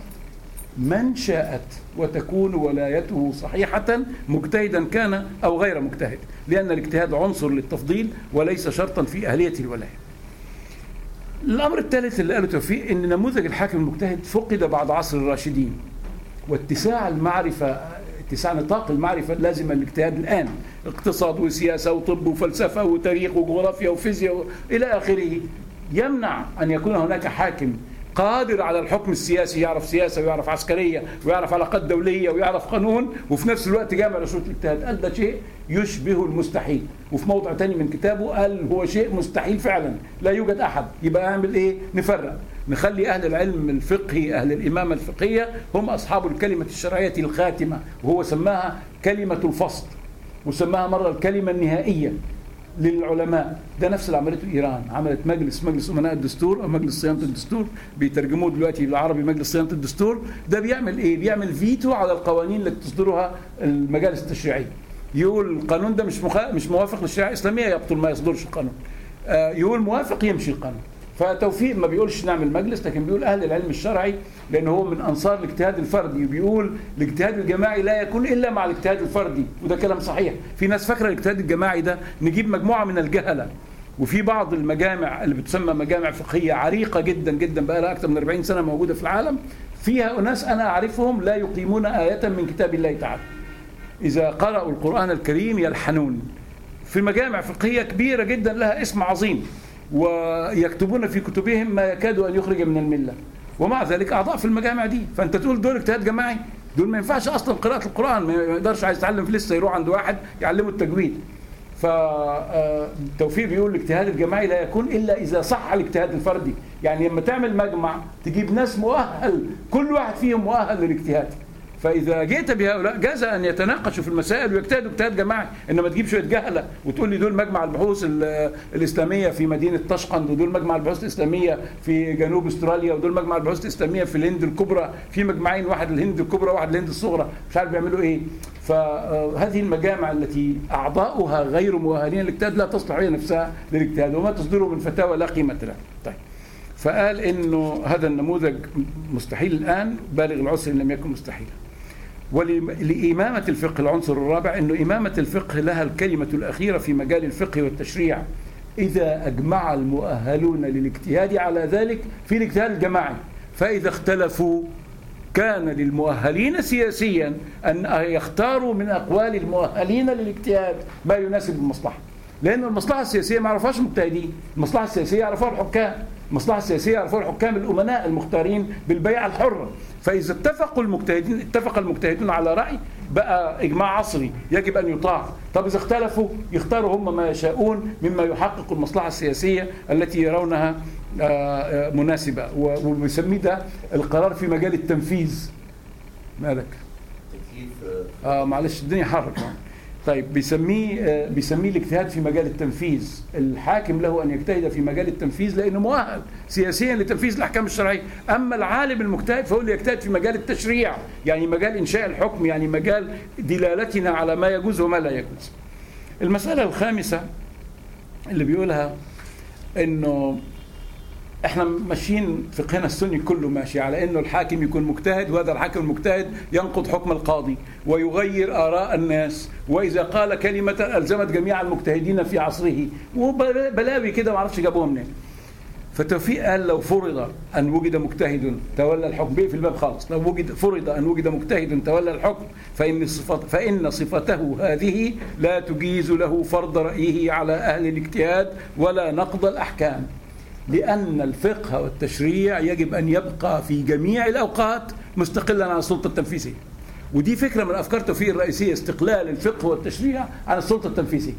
من شاءت وتكون ولايته صحيحة مجتهدا كان أو غير مجتهد لأن الاجتهاد عنصر للتفضيل وليس شرطا في أهلية الولاية الأمر الثالث اللي قاله توفيق أن نموذج الحاكم المجتهد فقد بعد عصر الراشدين واتساع المعرفة اتساع نطاق المعرفة اللازمة للاجتهاد الآن اقتصاد وسياسة وطب وفلسفة وتاريخ وجغرافيا وفيزياء إلى آخره يمنع أن يكون هناك حاكم قادر على الحكم السياسي يعرف سياسه ويعرف عسكريه ويعرف علاقات دوليه ويعرف قانون وفي نفس الوقت جامع لشروط الاجتهاد قال ده شيء يشبه المستحيل وفي موضع تاني من كتابه قال هو شيء مستحيل فعلا لا يوجد احد يبقى اعمل ايه نفرق نخلي اهل العلم الفقهي اهل الامامه الفقهيه هم اصحاب الكلمه الشرعيه الخاتمه وهو سماها كلمه الفصل وسماها مره الكلمه النهائيه للعلماء ده نفس اللي عملته ايران عملت مجلس مجلس امناء الدستور او مجلس صيانه الدستور بيترجموه دلوقتي بالعربي مجلس صيانه الدستور ده بيعمل ايه بيعمل فيتو على القوانين اللي تصدرها المجالس التشريعيه يقول القانون ده مش مخ... مش موافق للشريعه الاسلاميه يبطل ما يصدرش القانون آه يقول موافق يمشي القانون فتوفيق ما بيقولش نعمل مجلس لكن بيقول اهل العلم الشرعي لان هو من انصار الاجتهاد الفردي وبيقول الاجتهاد الجماعي لا يكون الا مع الاجتهاد الفردي وده كلام صحيح في ناس فاكره الاجتهاد الجماعي ده نجيب مجموعه من الجهله وفي بعض المجامع اللي بتسمى مجامع فقهيه عريقه جدا جدا بقى لها اكثر من 40 سنه موجوده في العالم فيها اناس انا اعرفهم لا يقيمون ايه من كتاب الله تعالى اذا قرأوا القران الكريم يلحنون في مجامع فقهيه كبيره جدا لها اسم عظيم ويكتبون في كتبهم ما يكاد ان يخرج من المله ومع ذلك اعضاء في المجامع دي فانت تقول دول اجتهاد جماعي دول ما ينفعش اصلا قراءه القران ما يقدرش عايز يتعلم في لسه يروح عند واحد يعلمه التجويد فتوفيق بيقول الاجتهاد الجماعي لا يكون الا اذا صح الاجتهاد الفردي يعني لما تعمل مجمع تجيب ناس مؤهل كل واحد فيهم مؤهل للاجتهاد فاذا جئت بهؤلاء جاز ان يتناقشوا في المسائل ويجتهدوا اجتهاد جماعي انما تجيب شويه جهله وتقول لي دول مجمع البحوث الاسلاميه في مدينه طشقند ودول مجمع البحوث الاسلاميه في جنوب استراليا ودول مجمع البحوث الاسلاميه في الهند الكبرى في مجمعين واحد الهند الكبرى وواحد الهند الصغرى مش عارف بيعملوا ايه فهذه المجامع التي اعضاؤها غير مؤهلين للاجتهاد لا تصلح هي نفسها للاجتهاد وما تصدره من فتاوى لا قيمه لها طيب فقال انه هذا النموذج مستحيل الان بالغ العسر ان لم يكن مستحيلا ولإمامة الفقه العنصر الرابع أنه إمامة الفقه لها الكلمة الأخيرة في مجال الفقه والتشريع إذا أجمع المؤهلون للاجتهاد على ذلك في الاجتهاد الجماعي فإذا اختلفوا كان للمؤهلين سياسيا أن يختاروا من أقوال المؤهلين للاجتهاد ما يناسب المصلحة لأن المصلحة السياسية ما يعرفهاش المجتهدين المصلحة السياسية يعرفها الحكام المصلحة السياسية يعرفها الحكام الأمناء المختارين بالبيعة الحرة فإذا اتفقوا المجتهدين اتفق المجتهدون على رأي بقى إجماع عصري يجب أن يطاع طب إذا اختلفوا يختاروا هم ما يشاءون مما يحقق المصلحة السياسية التي يرونها آه، آه، مناسبة وبيسميه ده القرار في مجال التنفيذ مالك آه معلش الدنيا حر طيب بيسميه آه، بيسميه الاجتهاد في مجال التنفيذ الحاكم له ان يجتهد في مجال التنفيذ لانه مؤهل سياسيا لتنفيذ الاحكام الشرعيه اما العالم المجتهد فهو اللي يجتهد في مجال التشريع يعني مجال انشاء الحكم يعني مجال دلالتنا على ما يجوز وما لا يجوز المساله الخامسه اللي بيقولها انه احنا ماشيين فقهنا السني كله ماشي على انه الحاكم يكون مجتهد وهذا الحاكم المجتهد ينقض حكم القاضي ويغير اراء الناس واذا قال كلمه الزمت جميع المجتهدين في عصره وبلاوي كده ما اعرفش جابوها منين فتوفيق قال لو فرض ان وجد مجتهد تولى الحكم في الباب خالص لو وجد فرض ان وجد مجتهد تولى الحكم فان صفت فان صفته هذه لا تجيز له فرض رايه على اهل الاجتهاد ولا نقض الاحكام لأن الفقه والتشريع يجب أن يبقى في جميع الأوقات مستقلا عن السلطة التنفيذية ودي فكرة من أفكار توفيق الرئيسية استقلال الفقه والتشريع عن السلطة التنفيذية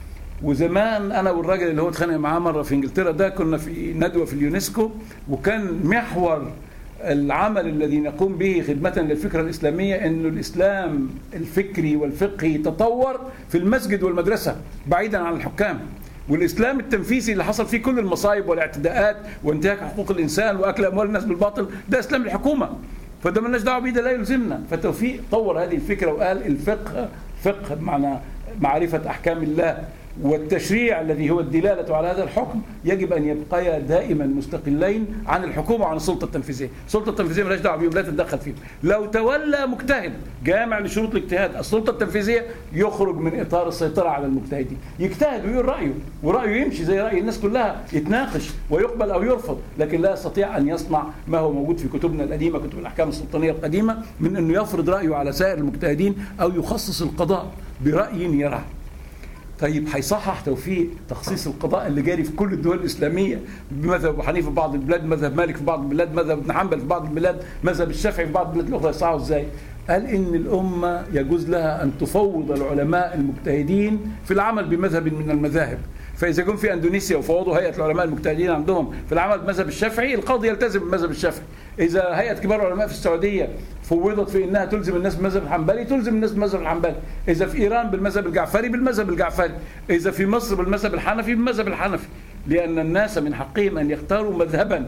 وزمان انا والراجل اللي هو اتخانق معاه مره في انجلترا ده كنا في ندوه في اليونسكو وكان محور العمل الذي نقوم به خدمة للفكرة الإسلامية أن الإسلام الفكري والفقهي تطور في المسجد والمدرسة بعيدا عن الحكام والاسلام التنفيذي اللي حصل فيه كل المصايب والاعتداءات وانتهاك حقوق الانسان واكل اموال الناس بالباطل ده اسلام الحكومه فده مالناش دعوه بيه ده لا يلزمنا فتوفيق طور هذه الفكره وقال الفقه فقه بمعنى معرفه احكام الله والتشريع الذي هو الدلالة على هذا الحكم يجب أن يبقيا دائما مستقلين عن الحكومة وعن السلطة التنفيذية السلطة التنفيذية مالهاش دعوة بهم لا تتدخل فيهم لو تولى مجتهد جامع لشروط الاجتهاد السلطة التنفيذية يخرج من إطار السيطرة على المجتهدين يجتهد ويقول رأيه ورأيه يمشي زي رأي الناس كلها يتناقش ويقبل أو يرفض لكن لا يستطيع أن يصنع ما هو موجود في كتبنا القديمة كتب الأحكام السلطانية القديمة من أنه يفرض رأيه على سائر المجتهدين أو يخصص القضاء برأي يراه طيب هيصحح توفيق تخصيص القضاء اللي جاري في كل الدول الاسلاميه بمذهب ابو حنيفه في بعض البلاد مذهب مالك في بعض البلاد مذهب ابن حنبل في بعض البلاد مذهب الشافعي في بعض البلاد الاخرى يصححوا ازاي؟ قال ان الامه يجوز لها ان تفوض العلماء المجتهدين في العمل بمذهب من المذاهب فاذا جم في اندونيسيا وفوضوا هيئه العلماء المجتهدين عندهم في العمل بمذهب الشافعي القاضي يلتزم بالمذهب الشافعي اذا هيئه كبار العلماء في السعوديه فوضت في انها تلزم الناس بالمذهب الحنبلي تلزم الناس بالمذهب الحنبلي اذا في ايران بالمذهب الجعفري بالمذهب الجعفري اذا في مصر بالمذهب الحنفي بالمذهب الحنفي لان الناس من حقهم ان يختاروا مذهبا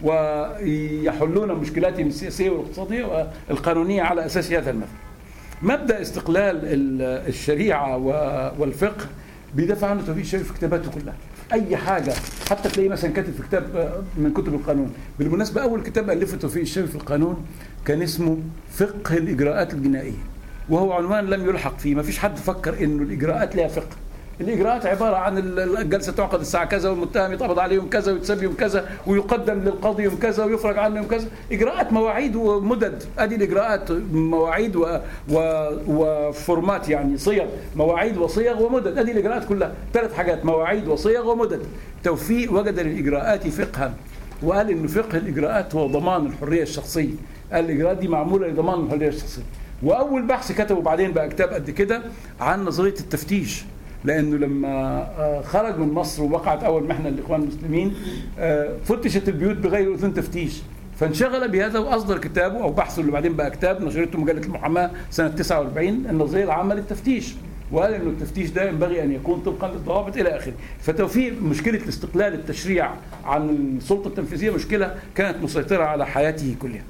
ويحلون مشكلاتهم السياسيه والاقتصاديه والقانونيه على اساس هذا المذهب مبدا استقلال الشريعه والفقه بيدافع عنه توفيق الشريف في كتاباته كلها اي حاجه حتى تلاقيه مثلا كاتب في كتاب من كتب القانون بالمناسبه اول كتاب الفه توفيق الشريف في القانون كان اسمه فقه الاجراءات الجنائيه وهو عنوان لم يلحق فيه ما فيش حد فكر انه الاجراءات لها فقه الاجراءات عباره عن الجلسه تعقد الساعه كذا والمتهم يتقبض عليه يوم كذا ويتسب يوم كذا ويقدم للقاضي يوم كذا ويفرج عنه يوم كذا اجراءات مواعيد ومدد ادي الاجراءات مواعيد و... و... وفورمات يعني صيغ مواعيد وصيغ ومدد ادي الاجراءات كلها ثلاث حاجات مواعيد وصيغ ومدد توفيق وجد للاجراءات فقها وقال ان فقه الاجراءات هو ضمان الحريه الشخصيه قال الاجراءات دي معموله لضمان الحريه الشخصيه واول بحث كتبه بعدين بقى كتاب قد كده عن نظريه التفتيش لانه لما آه، خرج من مصر ووقعت اول محنه للاخوان المسلمين آه، فتشت البيوت بغير اذن تفتيش فانشغل بهذا واصدر كتابه او بحثه اللي بعدين بقى كتاب نشرته مجله المحاماه سنه 49 النظريه العامه للتفتيش وقال انه التفتيش ده ينبغي ان يكون طبقا للضوابط الى اخره، فتوفيق مشكله الاستقلال التشريع عن السلطه التنفيذيه مشكله كانت مسيطره على حياته كلها.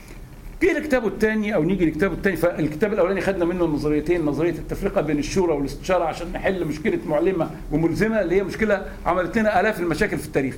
جه لكتابه الثاني او نيجي لكتابه الثاني فالكتاب الاولاني خدنا منه نظريتين نظريه التفرقه بين الشورى والاستشاره عشان نحل مشكله معلمه وملزمه اللي هي مشكله عملت لنا الاف المشاكل في التاريخ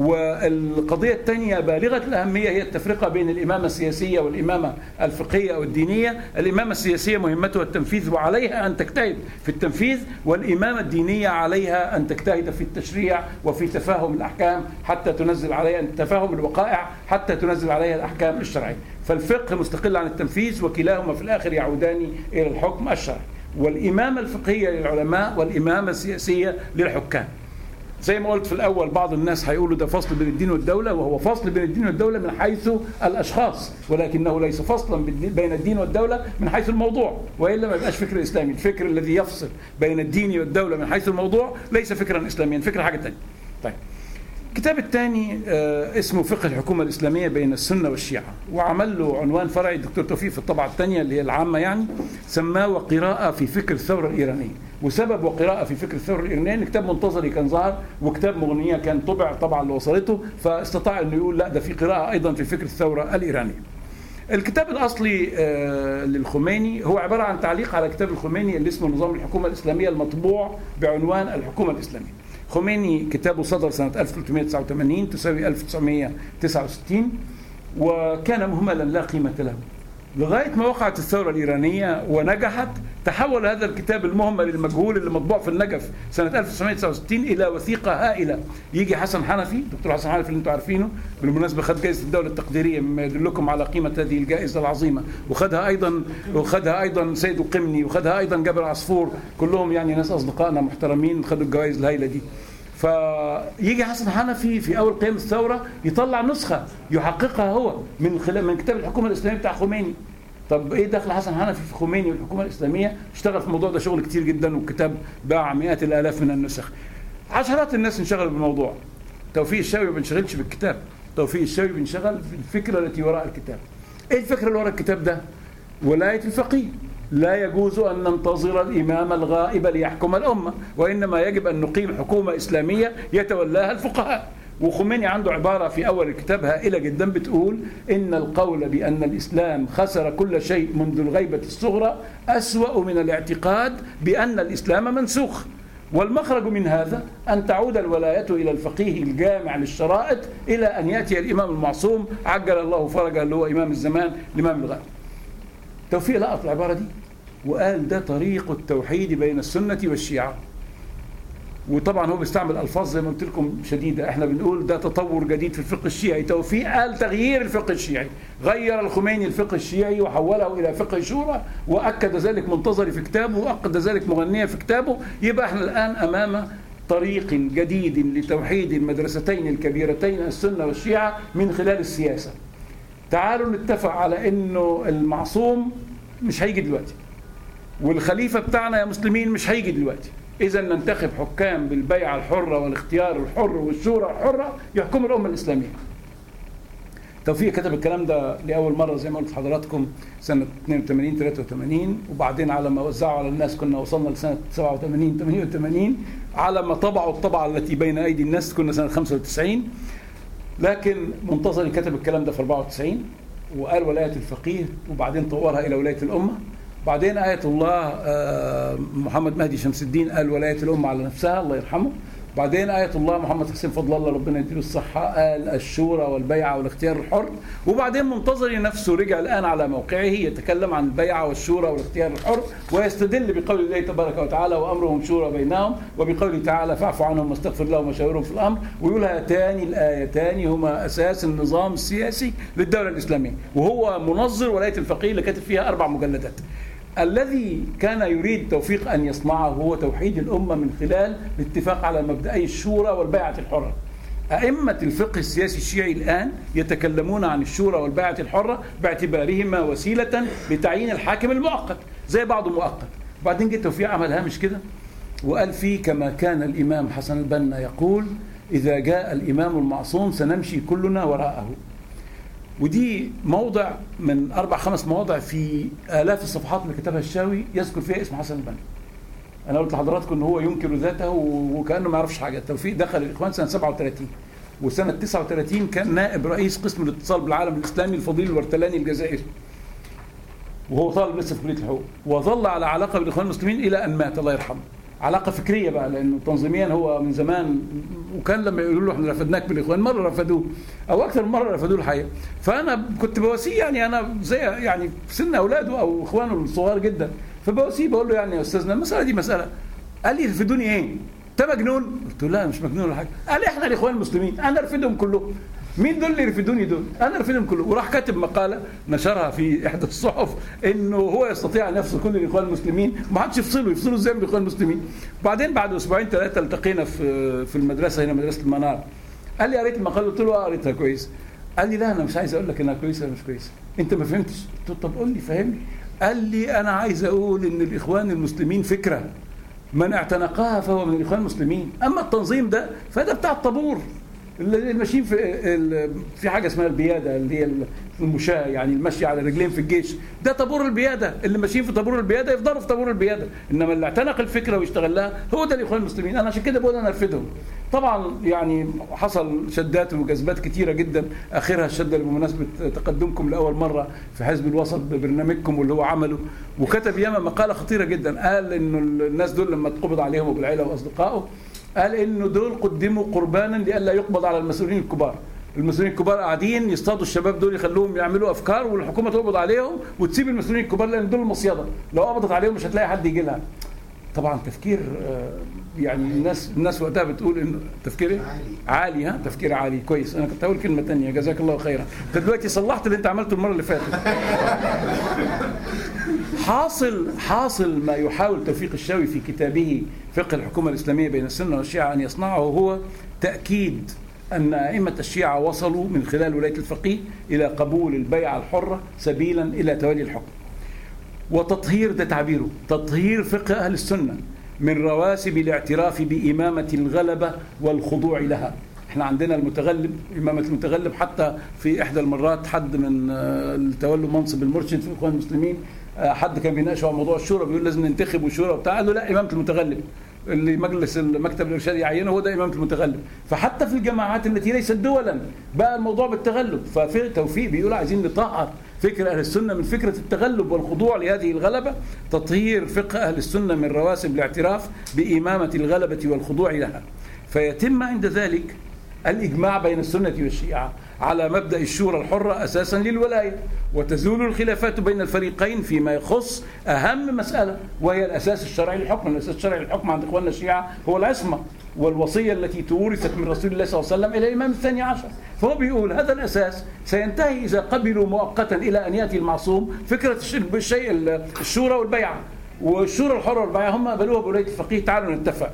والقضيه الثانيه بالغه الاهميه هي التفرقه بين الامامه السياسيه والامامه الفقهيه او الدينيه الامامه السياسيه مهمتها التنفيذ وعليها ان تجتهد في التنفيذ والامامه الدينيه عليها ان تجتهد في التشريع وفي تفاهم الاحكام حتى تنزل عليها تفاهم الوقائع حتى تنزل عليها الاحكام الشرعيه فالفقه مستقل عن التنفيذ وكلاهما في الآخر يعودان إلى الحكم الشرعي والإمامة الفقهية للعلماء والإمامة السياسية للحكام زي ما قلت في الاول بعض الناس هيقولوا ده فصل بين الدين والدوله وهو فصل بين الدين والدوله من حيث الاشخاص ولكنه ليس فصلا بين الدين والدوله من حيث الموضوع والا ما يبقاش فكر اسلامي الفكر الذي يفصل بين الدين والدوله من حيث الموضوع ليس فكرا اسلاميا فكره حاجه ثانيه طيب الكتاب الثاني آه، اسمه فقه الحكومة الإسلامية بين السنة والشيعة وعمل له عنوان فرعي الدكتور توفيق في الطبعة الثانية اللي هي العامة يعني سماه وقراءة في فكر الثورة الإيرانية وسبب وقراءة في فكر الثورة الإيرانية كتاب منتظري كان ظهر وكتاب مغنية كان طبع طبعا اللي وصلته فاستطاع أنه يقول لا ده في قراءة أيضا في فكر الثورة الإيرانية الكتاب الأصلي آه، للخميني هو عبارة عن تعليق على كتاب الخميني اللي اسمه نظام الحكومة الإسلامية المطبوع بعنوان الحكومة الإسلامية خميني كتابه صدر سنة 1389 تساوي 1969 وكان مهملا لا قيمة له لغاية ما وقعت الثورة الإيرانية ونجحت تحول هذا الكتاب المهمل المجهول اللي مطبوع في النجف سنة 1969 إلى وثيقة هائلة يجي حسن حنفي دكتور حسن حنفي اللي أنتم عارفينه بالمناسبة خد جائزة الدولة التقديرية مما يدلكم على قيمة هذه الجائزة العظيمة وخدها أيضا وخدها أيضا سيد القمني وخدها أيضا جابر عصفور كلهم يعني ناس أصدقائنا محترمين خدوا الجوائز الهائلة دي فيجي حسن حنفي في اول قيام الثوره يطلع نسخه يحققها هو من خلال من كتاب الحكومه الاسلاميه بتاع خميني طب ايه دخل حسن حنفي في خميني والحكومه الاسلاميه اشتغل في الموضوع ده شغل كتير جدا والكتاب باع مئات الالاف من النسخ عشرات الناس انشغلوا بالموضوع توفيق الشاوي ما بينشغلش بالكتاب توفيق الشاوي بينشغل بالفكره التي وراء الكتاب ايه الفكره اللي وراء الكتاب ده ولايه الفقيه لا يجوز أن ننتظر الإمام الغائب ليحكم الأمة وإنما يجب أن نقيم حكومة إسلامية يتولاها الفقهاء وخميني عنده عبارة في أول الكتاب هائلة جدا بتقول إن القول بأن الإسلام خسر كل شيء منذ الغيبة الصغرى أسوأ من الاعتقاد بأن الإسلام منسوخ والمخرج من هذا أن تعود الولاية إلى الفقيه الجامع للشرائط إلى أن يأتي الإمام المعصوم عجل الله فرجه اللي هو إمام الزمان الإمام الغائب توفيق لقط العبارة دي وقال ده طريق التوحيد بين السنة والشيعة وطبعا هو بيستعمل الفاظ زي ما قلت لكم شديده احنا بنقول ده تطور جديد في الفقه الشيعي توفيق قال تغيير الفقه الشيعي غير الخميني الفقه الشيعي وحوله الى فقه شورى واكد ذلك منتظري في كتابه واكد ذلك مغنيه في كتابه يبقى احنا الان امام طريق جديد لتوحيد المدرستين الكبيرتين السنه والشيعه من خلال السياسه تعالوا نتفق على انه المعصوم مش هيجي دلوقتي والخليفه بتاعنا يا مسلمين مش هيجي دلوقتي اذا ننتخب حكام بالبيعه الحره والاختيار الحر والشورى الحره يحكموا الامه الاسلاميه توفيق كتب الكلام ده لاول مره زي ما قلت لحضراتكم سنه 82 83 وبعدين على ما وزعوا على الناس كنا وصلنا لسنه 87 88 على ما طبعوا الطبعه التي بين ايدي الناس كنا سنه 95 لكن منتظري كتب الكلام ده في 94 وقال ولايه الفقيه وبعدين طورها الى ولايه الامه بعدين آية الله آه، محمد مهدي شمس الدين قال ولاية الأمة على نفسها الله يرحمه بعدين آية الله محمد حسين فضل الله ربنا يديله الصحة قال الشورى والبيعة والاختيار الحر وبعدين منتظري نفسه رجع الآن على موقعه يتكلم عن البيعة والشورى والاختيار الحر ويستدل بقول الله تبارك وتعالى وأمرهم شورى بينهم وبقوله تعالى فاعف عنهم واستغفر لهم وشاورهم في الأمر ويقول هاتان الآيتان هما أساس النظام السياسي للدولة الإسلامية وهو منظر ولاية الفقيه اللي كاتب فيها أربع مجلدات الذي كان يريد توفيق أن يصنعه هو توحيد الأمة من خلال الاتفاق على مبدأي الشورى والبيعة الحرة أئمة الفقه السياسي الشيعي الآن يتكلمون عن الشورى والبيعة الحرة باعتبارهما وسيلة لتعيين الحاكم المؤقت زي بعضه مؤقت وبعدين جه توفيق عمل هامش كده وقال فيه كما كان الإمام حسن البنا يقول إذا جاء الإمام المعصوم سنمشي كلنا وراءه ودي موضع من أربع خمس مواضع في آلاف الصفحات اللي كتبها الشاوي يذكر فيها اسم حسن البنا انا قلت لحضراتكم ان هو ينكر ذاته وكانه ما يعرفش حاجه توفيق دخل الاخوان سنه 37 وسنه 39 كان نائب رئيس قسم الاتصال بالعالم الاسلامي الفضيل الورتلاني الجزائري وهو طالب لسه في كليه الحقوق وظل على علاقه بالاخوان المسلمين الى ان مات الله يرحمه علاقه فكريه بقى لانه تنظيميا هو من زمان وكان لما يقولوا له احنا رفدناك بالاخوان مره رفدوه او اكثر من مره رفدوه الحقيقه فانا كنت بواسيه يعني انا زي يعني في سن اولاده او اخوانه الصغار جدا فبواسيه بقول له يعني يا استاذنا المساله دي مساله قال لي يرفدوني ايه؟ انت مجنون؟ قلت له لا مش مجنون ولا حاجه قال لي احنا الاخوان المسلمين انا ارفدهم كلهم مين دول اللي يرفدوني دول؟ انا ارفدهم كلهم وراح كاتب مقاله نشرها في احدى الصحف انه هو يستطيع ان يفصل كل الاخوان المسلمين ما حدش يفصله يفصلوا ازاي من الاخوان المسلمين؟ بعدين بعد اسبوعين ثلاثه التقينا في في المدرسه هنا مدرسه المنار قال لي قريت المقاله قلت له اه قريتها كويس قال لي لا انا مش عايز اقول لك انها كويسه ولا مش كويسه انت ما فهمتش قلت له طب قول لي فهمني قال لي انا عايز اقول ان الاخوان المسلمين فكره من اعتنقها فهو من الاخوان المسلمين اما التنظيم ده فده بتاع الطابور اللي ماشيين في في حاجه اسمها البياده اللي هي المشاة يعني المشي على رجلين في الجيش ده طابور البياده اللي ماشيين في طابور البياده يفضلوا في طابور البياده انما اللي اعتنق الفكره ويشتغل لها هو ده الاخوان المسلمين انا عشان كده بقول انا ارفدهم طبعا يعني حصل شدات وجذبات كتيره جدا اخرها الشده اللي بمناسبه تقدمكم لاول مره في حزب الوسط ببرنامجكم واللي هو عمله وكتب ياما مقاله خطيره جدا قال انه الناس دول لما اتقبض عليهم وبالعيله واصدقائه قال انه دول قدموا قربانا لئلا يقبض على المسؤولين الكبار المسؤولين الكبار قاعدين يصطادوا الشباب دول يخلوهم يعملوا افكار والحكومه تقبض عليهم وتسيب المسؤولين الكبار لان دول المصيده لو قبضت عليهم مش هتلاقي حد يجي لها طبعا تفكير يعني الناس الناس وقتها بتقول انه تفكير إيه؟ عالي ها تفكير عالي كويس انا كنت هقول كلمه ثانيه جزاك الله خيرا انت دلوقتي صلحت اللي انت عملته المره اللي فاتت حاصل حاصل ما يحاول توفيق الشاوي في كتابه فقه الحكومه الاسلاميه بين السنه والشيعه ان يصنعه هو تاكيد ان ائمه الشيعه وصلوا من خلال ولايه الفقيه الى قبول البيعه الحره سبيلا الى تولي الحكم وتطهير ده تعبيره تطهير فقه أهل السنة من رواسب الاعتراف بإمامة الغلبة والخضوع لها احنا عندنا المتغلب إمامة المتغلب حتى في إحدى المرات حد من تولوا منصب المرشد في الإخوان المسلمين حد كان بيناقش على موضوع الشورى بيقول لازم ننتخب والشورى وبتاع قال له لا إمامة المتغلب اللي مجلس المكتب الارشادي يعينه هو ده امامه المتغلب فحتى في الجماعات التي ليست دولا بقى الموضوع بالتغلب ففي توفيق بيقول عايزين نطهر فكر اهل السنه من فكره التغلب والخضوع لهذه الغلبه تطهير فقه اهل السنه من رواسب الاعتراف بامامه الغلبه والخضوع لها فيتم عند ذلك الاجماع بين السنه والشيعه على مبدا الشورى الحره اساسا للولايه وتزول الخلافات بين الفريقين فيما يخص اهم مساله وهي الاساس الشرعي للحكم، الاساس الشرعي للحكم عند اخواننا الشيعه هو العصمه والوصيه التي تورثت من رسول الله صلى الله عليه وسلم الى الامام الثاني عشر، فهو بيقول هذا الاساس سينتهي اذا قبلوا مؤقتا الى ان ياتي المعصوم فكره الشيء الشورى والبيعه والشورى الحره والبيعه هم قبلوها بولايه الفقيه تعالوا نتفق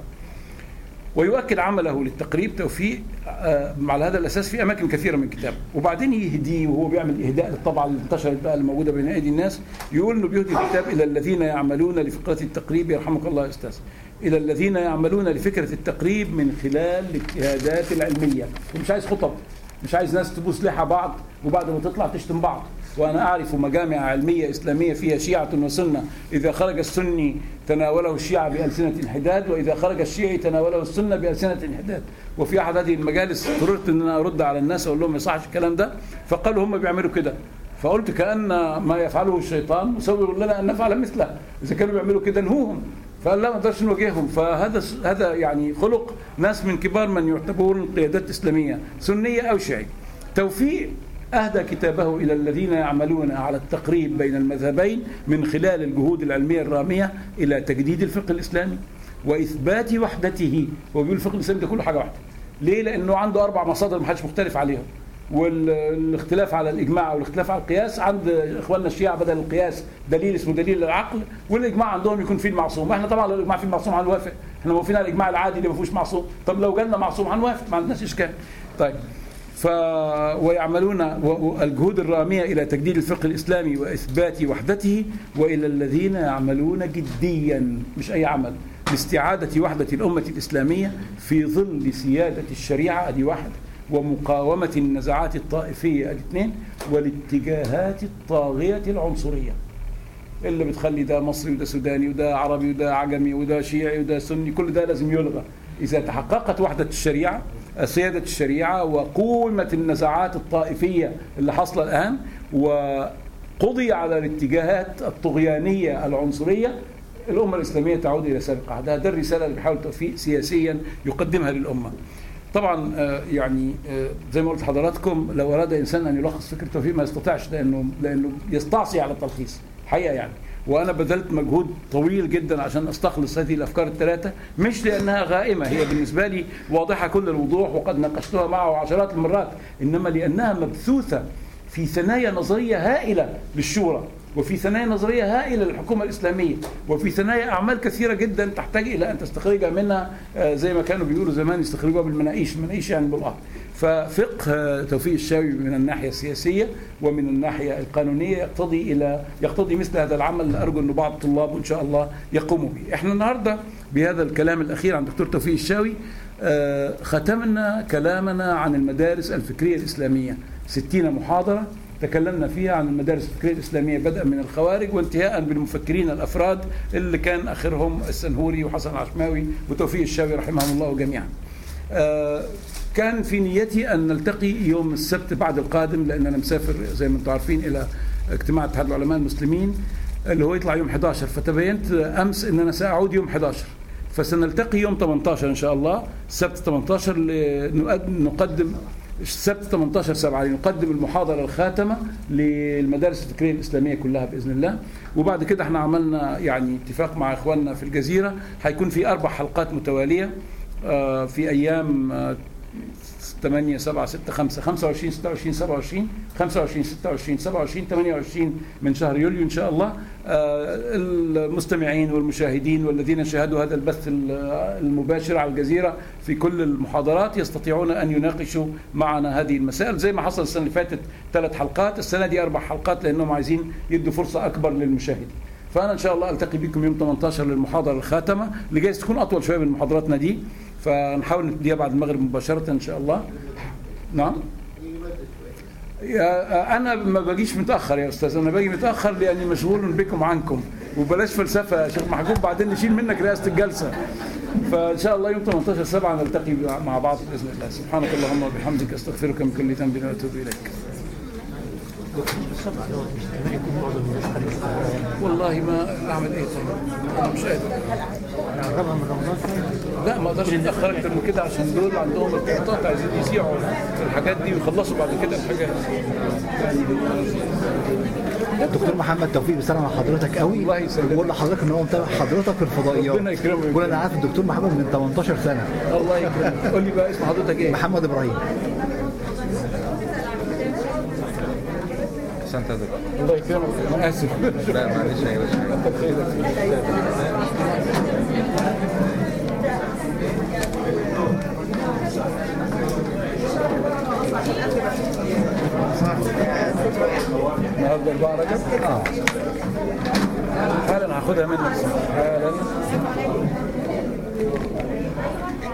ويؤكد عمله للتقريب توفيق على هذا الاساس في اماكن كثيره من الكتاب وبعدين يهديه وهو بيعمل اهداء للطبعه اللي انتشرت بقى الموجوده بين ايدي الناس يقول انه بيهدي الكتاب الى الذين يعملون لفكره التقريب يرحمك الله يا استاذ الى الذين يعملون لفكره التقريب من خلال الاجتهادات العلميه ومش عايز خطب مش عايز ناس تبوس لحى بعض وبعد ما تطلع تشتم بعض وأنا أعرف مجامع علمية إسلامية فيها شيعة وسنة إذا خرج السني تناوله الشيعة بألسنة انحداد وإذا خرج الشيعي تناوله السنة بألسنة انحداد وفي أحد هذه المجالس قررت أن أنا أرد على الناس أقول لهم ما يصحش الكلام ده فقالوا هم بيعملوا كده فقلت كأن ما يفعله الشيطان مسوغ لنا أن نفعل مثله إذا كانوا بيعملوا كده نهوهم فقال لا ما نقدرش نواجههم فهذا هذا يعني خلق ناس من كبار من يعتبرون قيادات اسلاميه سنيه او شيعيه. توفيق اهدى كتابه الى الذين يعملون على التقريب بين المذهبين من خلال الجهود العلميه الراميه الى تجديد الفقه الاسلامي واثبات وحدته هو بيقول الفقه الاسلامي ده كله حاجه واحده. ليه؟ لانه عنده اربع مصادر ما حدش مختلف عليهم. والاختلاف على الاجماع والاختلاف على القياس عند اخواننا الشيعه بدل القياس دليل اسمه دليل العقل والاجماع عندهم يكون فيه المعصوم احنا طبعا لو الاجماع فيه المعصوم هنوافق احنا موافقين على الاجماع العادي اللي ما فيهوش معصوم طب لو جالنا معصوم هنوافق ما عندناش اشكال طيب ف ويعملون الجهود الراميه الى تجديد الفقه الاسلامي واثبات وحدته والى الذين يعملون جديا مش اي عمل لاستعاده وحده الامه الاسلاميه في ظل سياده الشريعه ادي واحد ومقاومه النزعات الطائفيه ادي اثنين والاتجاهات الطاغيه العنصريه اللي بتخلي ده مصري وده سوداني وده عربي وده عجمي وده شيعي وده سني كل ده لازم يلغى اذا تحققت وحده الشريعه سيادة الشريعة وقومة النزاعات الطائفية اللي حصل الآن وقضي على الاتجاهات الطغيانية العنصرية الأمة الإسلامية تعود إلى سابق عهدها ده الرسالة اللي بيحاول توفيق سياسيا يقدمها للأمة طبعا يعني زي ما قلت لحضراتكم لو أراد إنسان أن يلخص فكرة التوفيق ما يستطيعش لأنه لأنه يستعصي على التلخيص حقيقة يعني وانا بذلت مجهود طويل جدا عشان استخلص هذه الافكار الثلاثه مش لانها غائمه هي بالنسبه لي واضحه كل الوضوح وقد ناقشتها معه عشرات المرات انما لانها مبثوثه في ثنايا نظريه هائله للشورى وفي ثنايا نظريه هائله للحكومه الاسلاميه وفي ثنايا اعمال كثيره جدا تحتاج الى ان تستخرج منها زي ما كانوا بيقولوا زمان يستخرجوها بالمناقيش المناقيش يعني بالارض ففقه توفيق الشاوي من الناحيه السياسيه ومن الناحيه القانونيه يقتضي الى يقتضي مثل هذا العمل اللي ارجو ان بعض الطلاب ان شاء الله يقوموا به. احنا النهارده بهذا الكلام الاخير عن دكتور توفيق الشاوي ختمنا كلامنا عن المدارس الفكريه الاسلاميه 60 محاضره تكلمنا فيها عن المدارس الفكريه الاسلاميه بدءا من الخوارج وانتهاء بالمفكرين الافراد اللي كان اخرهم السنهوري وحسن العشماوي وتوفيق الشاوي رحمهم الله جميعا. كان في نيتي ان نلتقي يوم السبت بعد القادم لان انا مسافر زي ما انتم عارفين الى اجتماع اتحاد العلماء المسلمين اللي هو يطلع يوم 11 فتبينت امس ان انا ساعود يوم 11 فسنلتقي يوم 18 ان شاء الله السبت 18 نقدم السبت 18 7 نقدم المحاضره الخاتمه للمدارس الفكريه الاسلاميه كلها باذن الله وبعد كده احنا عملنا يعني اتفاق مع اخواننا في الجزيره هيكون في اربع حلقات متواليه في ايام 8 7 6 5 25 26 27 25 26 27 28 من شهر يوليو ان شاء الله المستمعين والمشاهدين والذين شاهدوا هذا البث المباشر على الجزيره في كل المحاضرات يستطيعون ان يناقشوا معنا هذه المسائل زي ما حصل السنه اللي فاتت ثلاث حلقات السنه دي اربع حلقات لانهم عايزين يدوا فرصه اكبر للمشاهدين فانا ان شاء الله التقي بكم يوم 18 للمحاضره الخاتمه اللي جايز تكون اطول شويه من محاضراتنا دي فنحاول نبتديها بعد المغرب مباشره ان شاء الله نعم انا ما باجيش متاخر يا استاذ انا باجي متاخر لاني مشغول بكم عنكم وبلاش فلسفه يا شيخ محجوب بعدين نشيل منك رئاسه الجلسه فان شاء الله يوم 18 7 نلتقي مع بعض باذن الله سبحانك اللهم وبحمدك استغفرك من كل ذنب واتوب اليك والله ما اعمل ايه طيب انا مش قادر لا ما اقدرش اتاخر اكتر من كده عشان دول عندهم ارتباطات عايزين يذيعوا الحاجات دي ويخلصوا بعد كده الحاجات دكتور محمد توفيق بيسلم على حضرتك قوي الله يسلمك بقول لحضرتك ان هو متابع حضرتك في الفضائيات ربنا يكرمك بقول انا عارف الدكتور محمد من 18 سنه الله يكرمك قول لي بقى اسم حضرتك ايه؟ محمد ابراهيم احسنت يا دكتور الله يكرمك انا اسف لا معلش يا باشا كتر خيرك النهارده 4 رجب اه حالا هاخدها منك حالا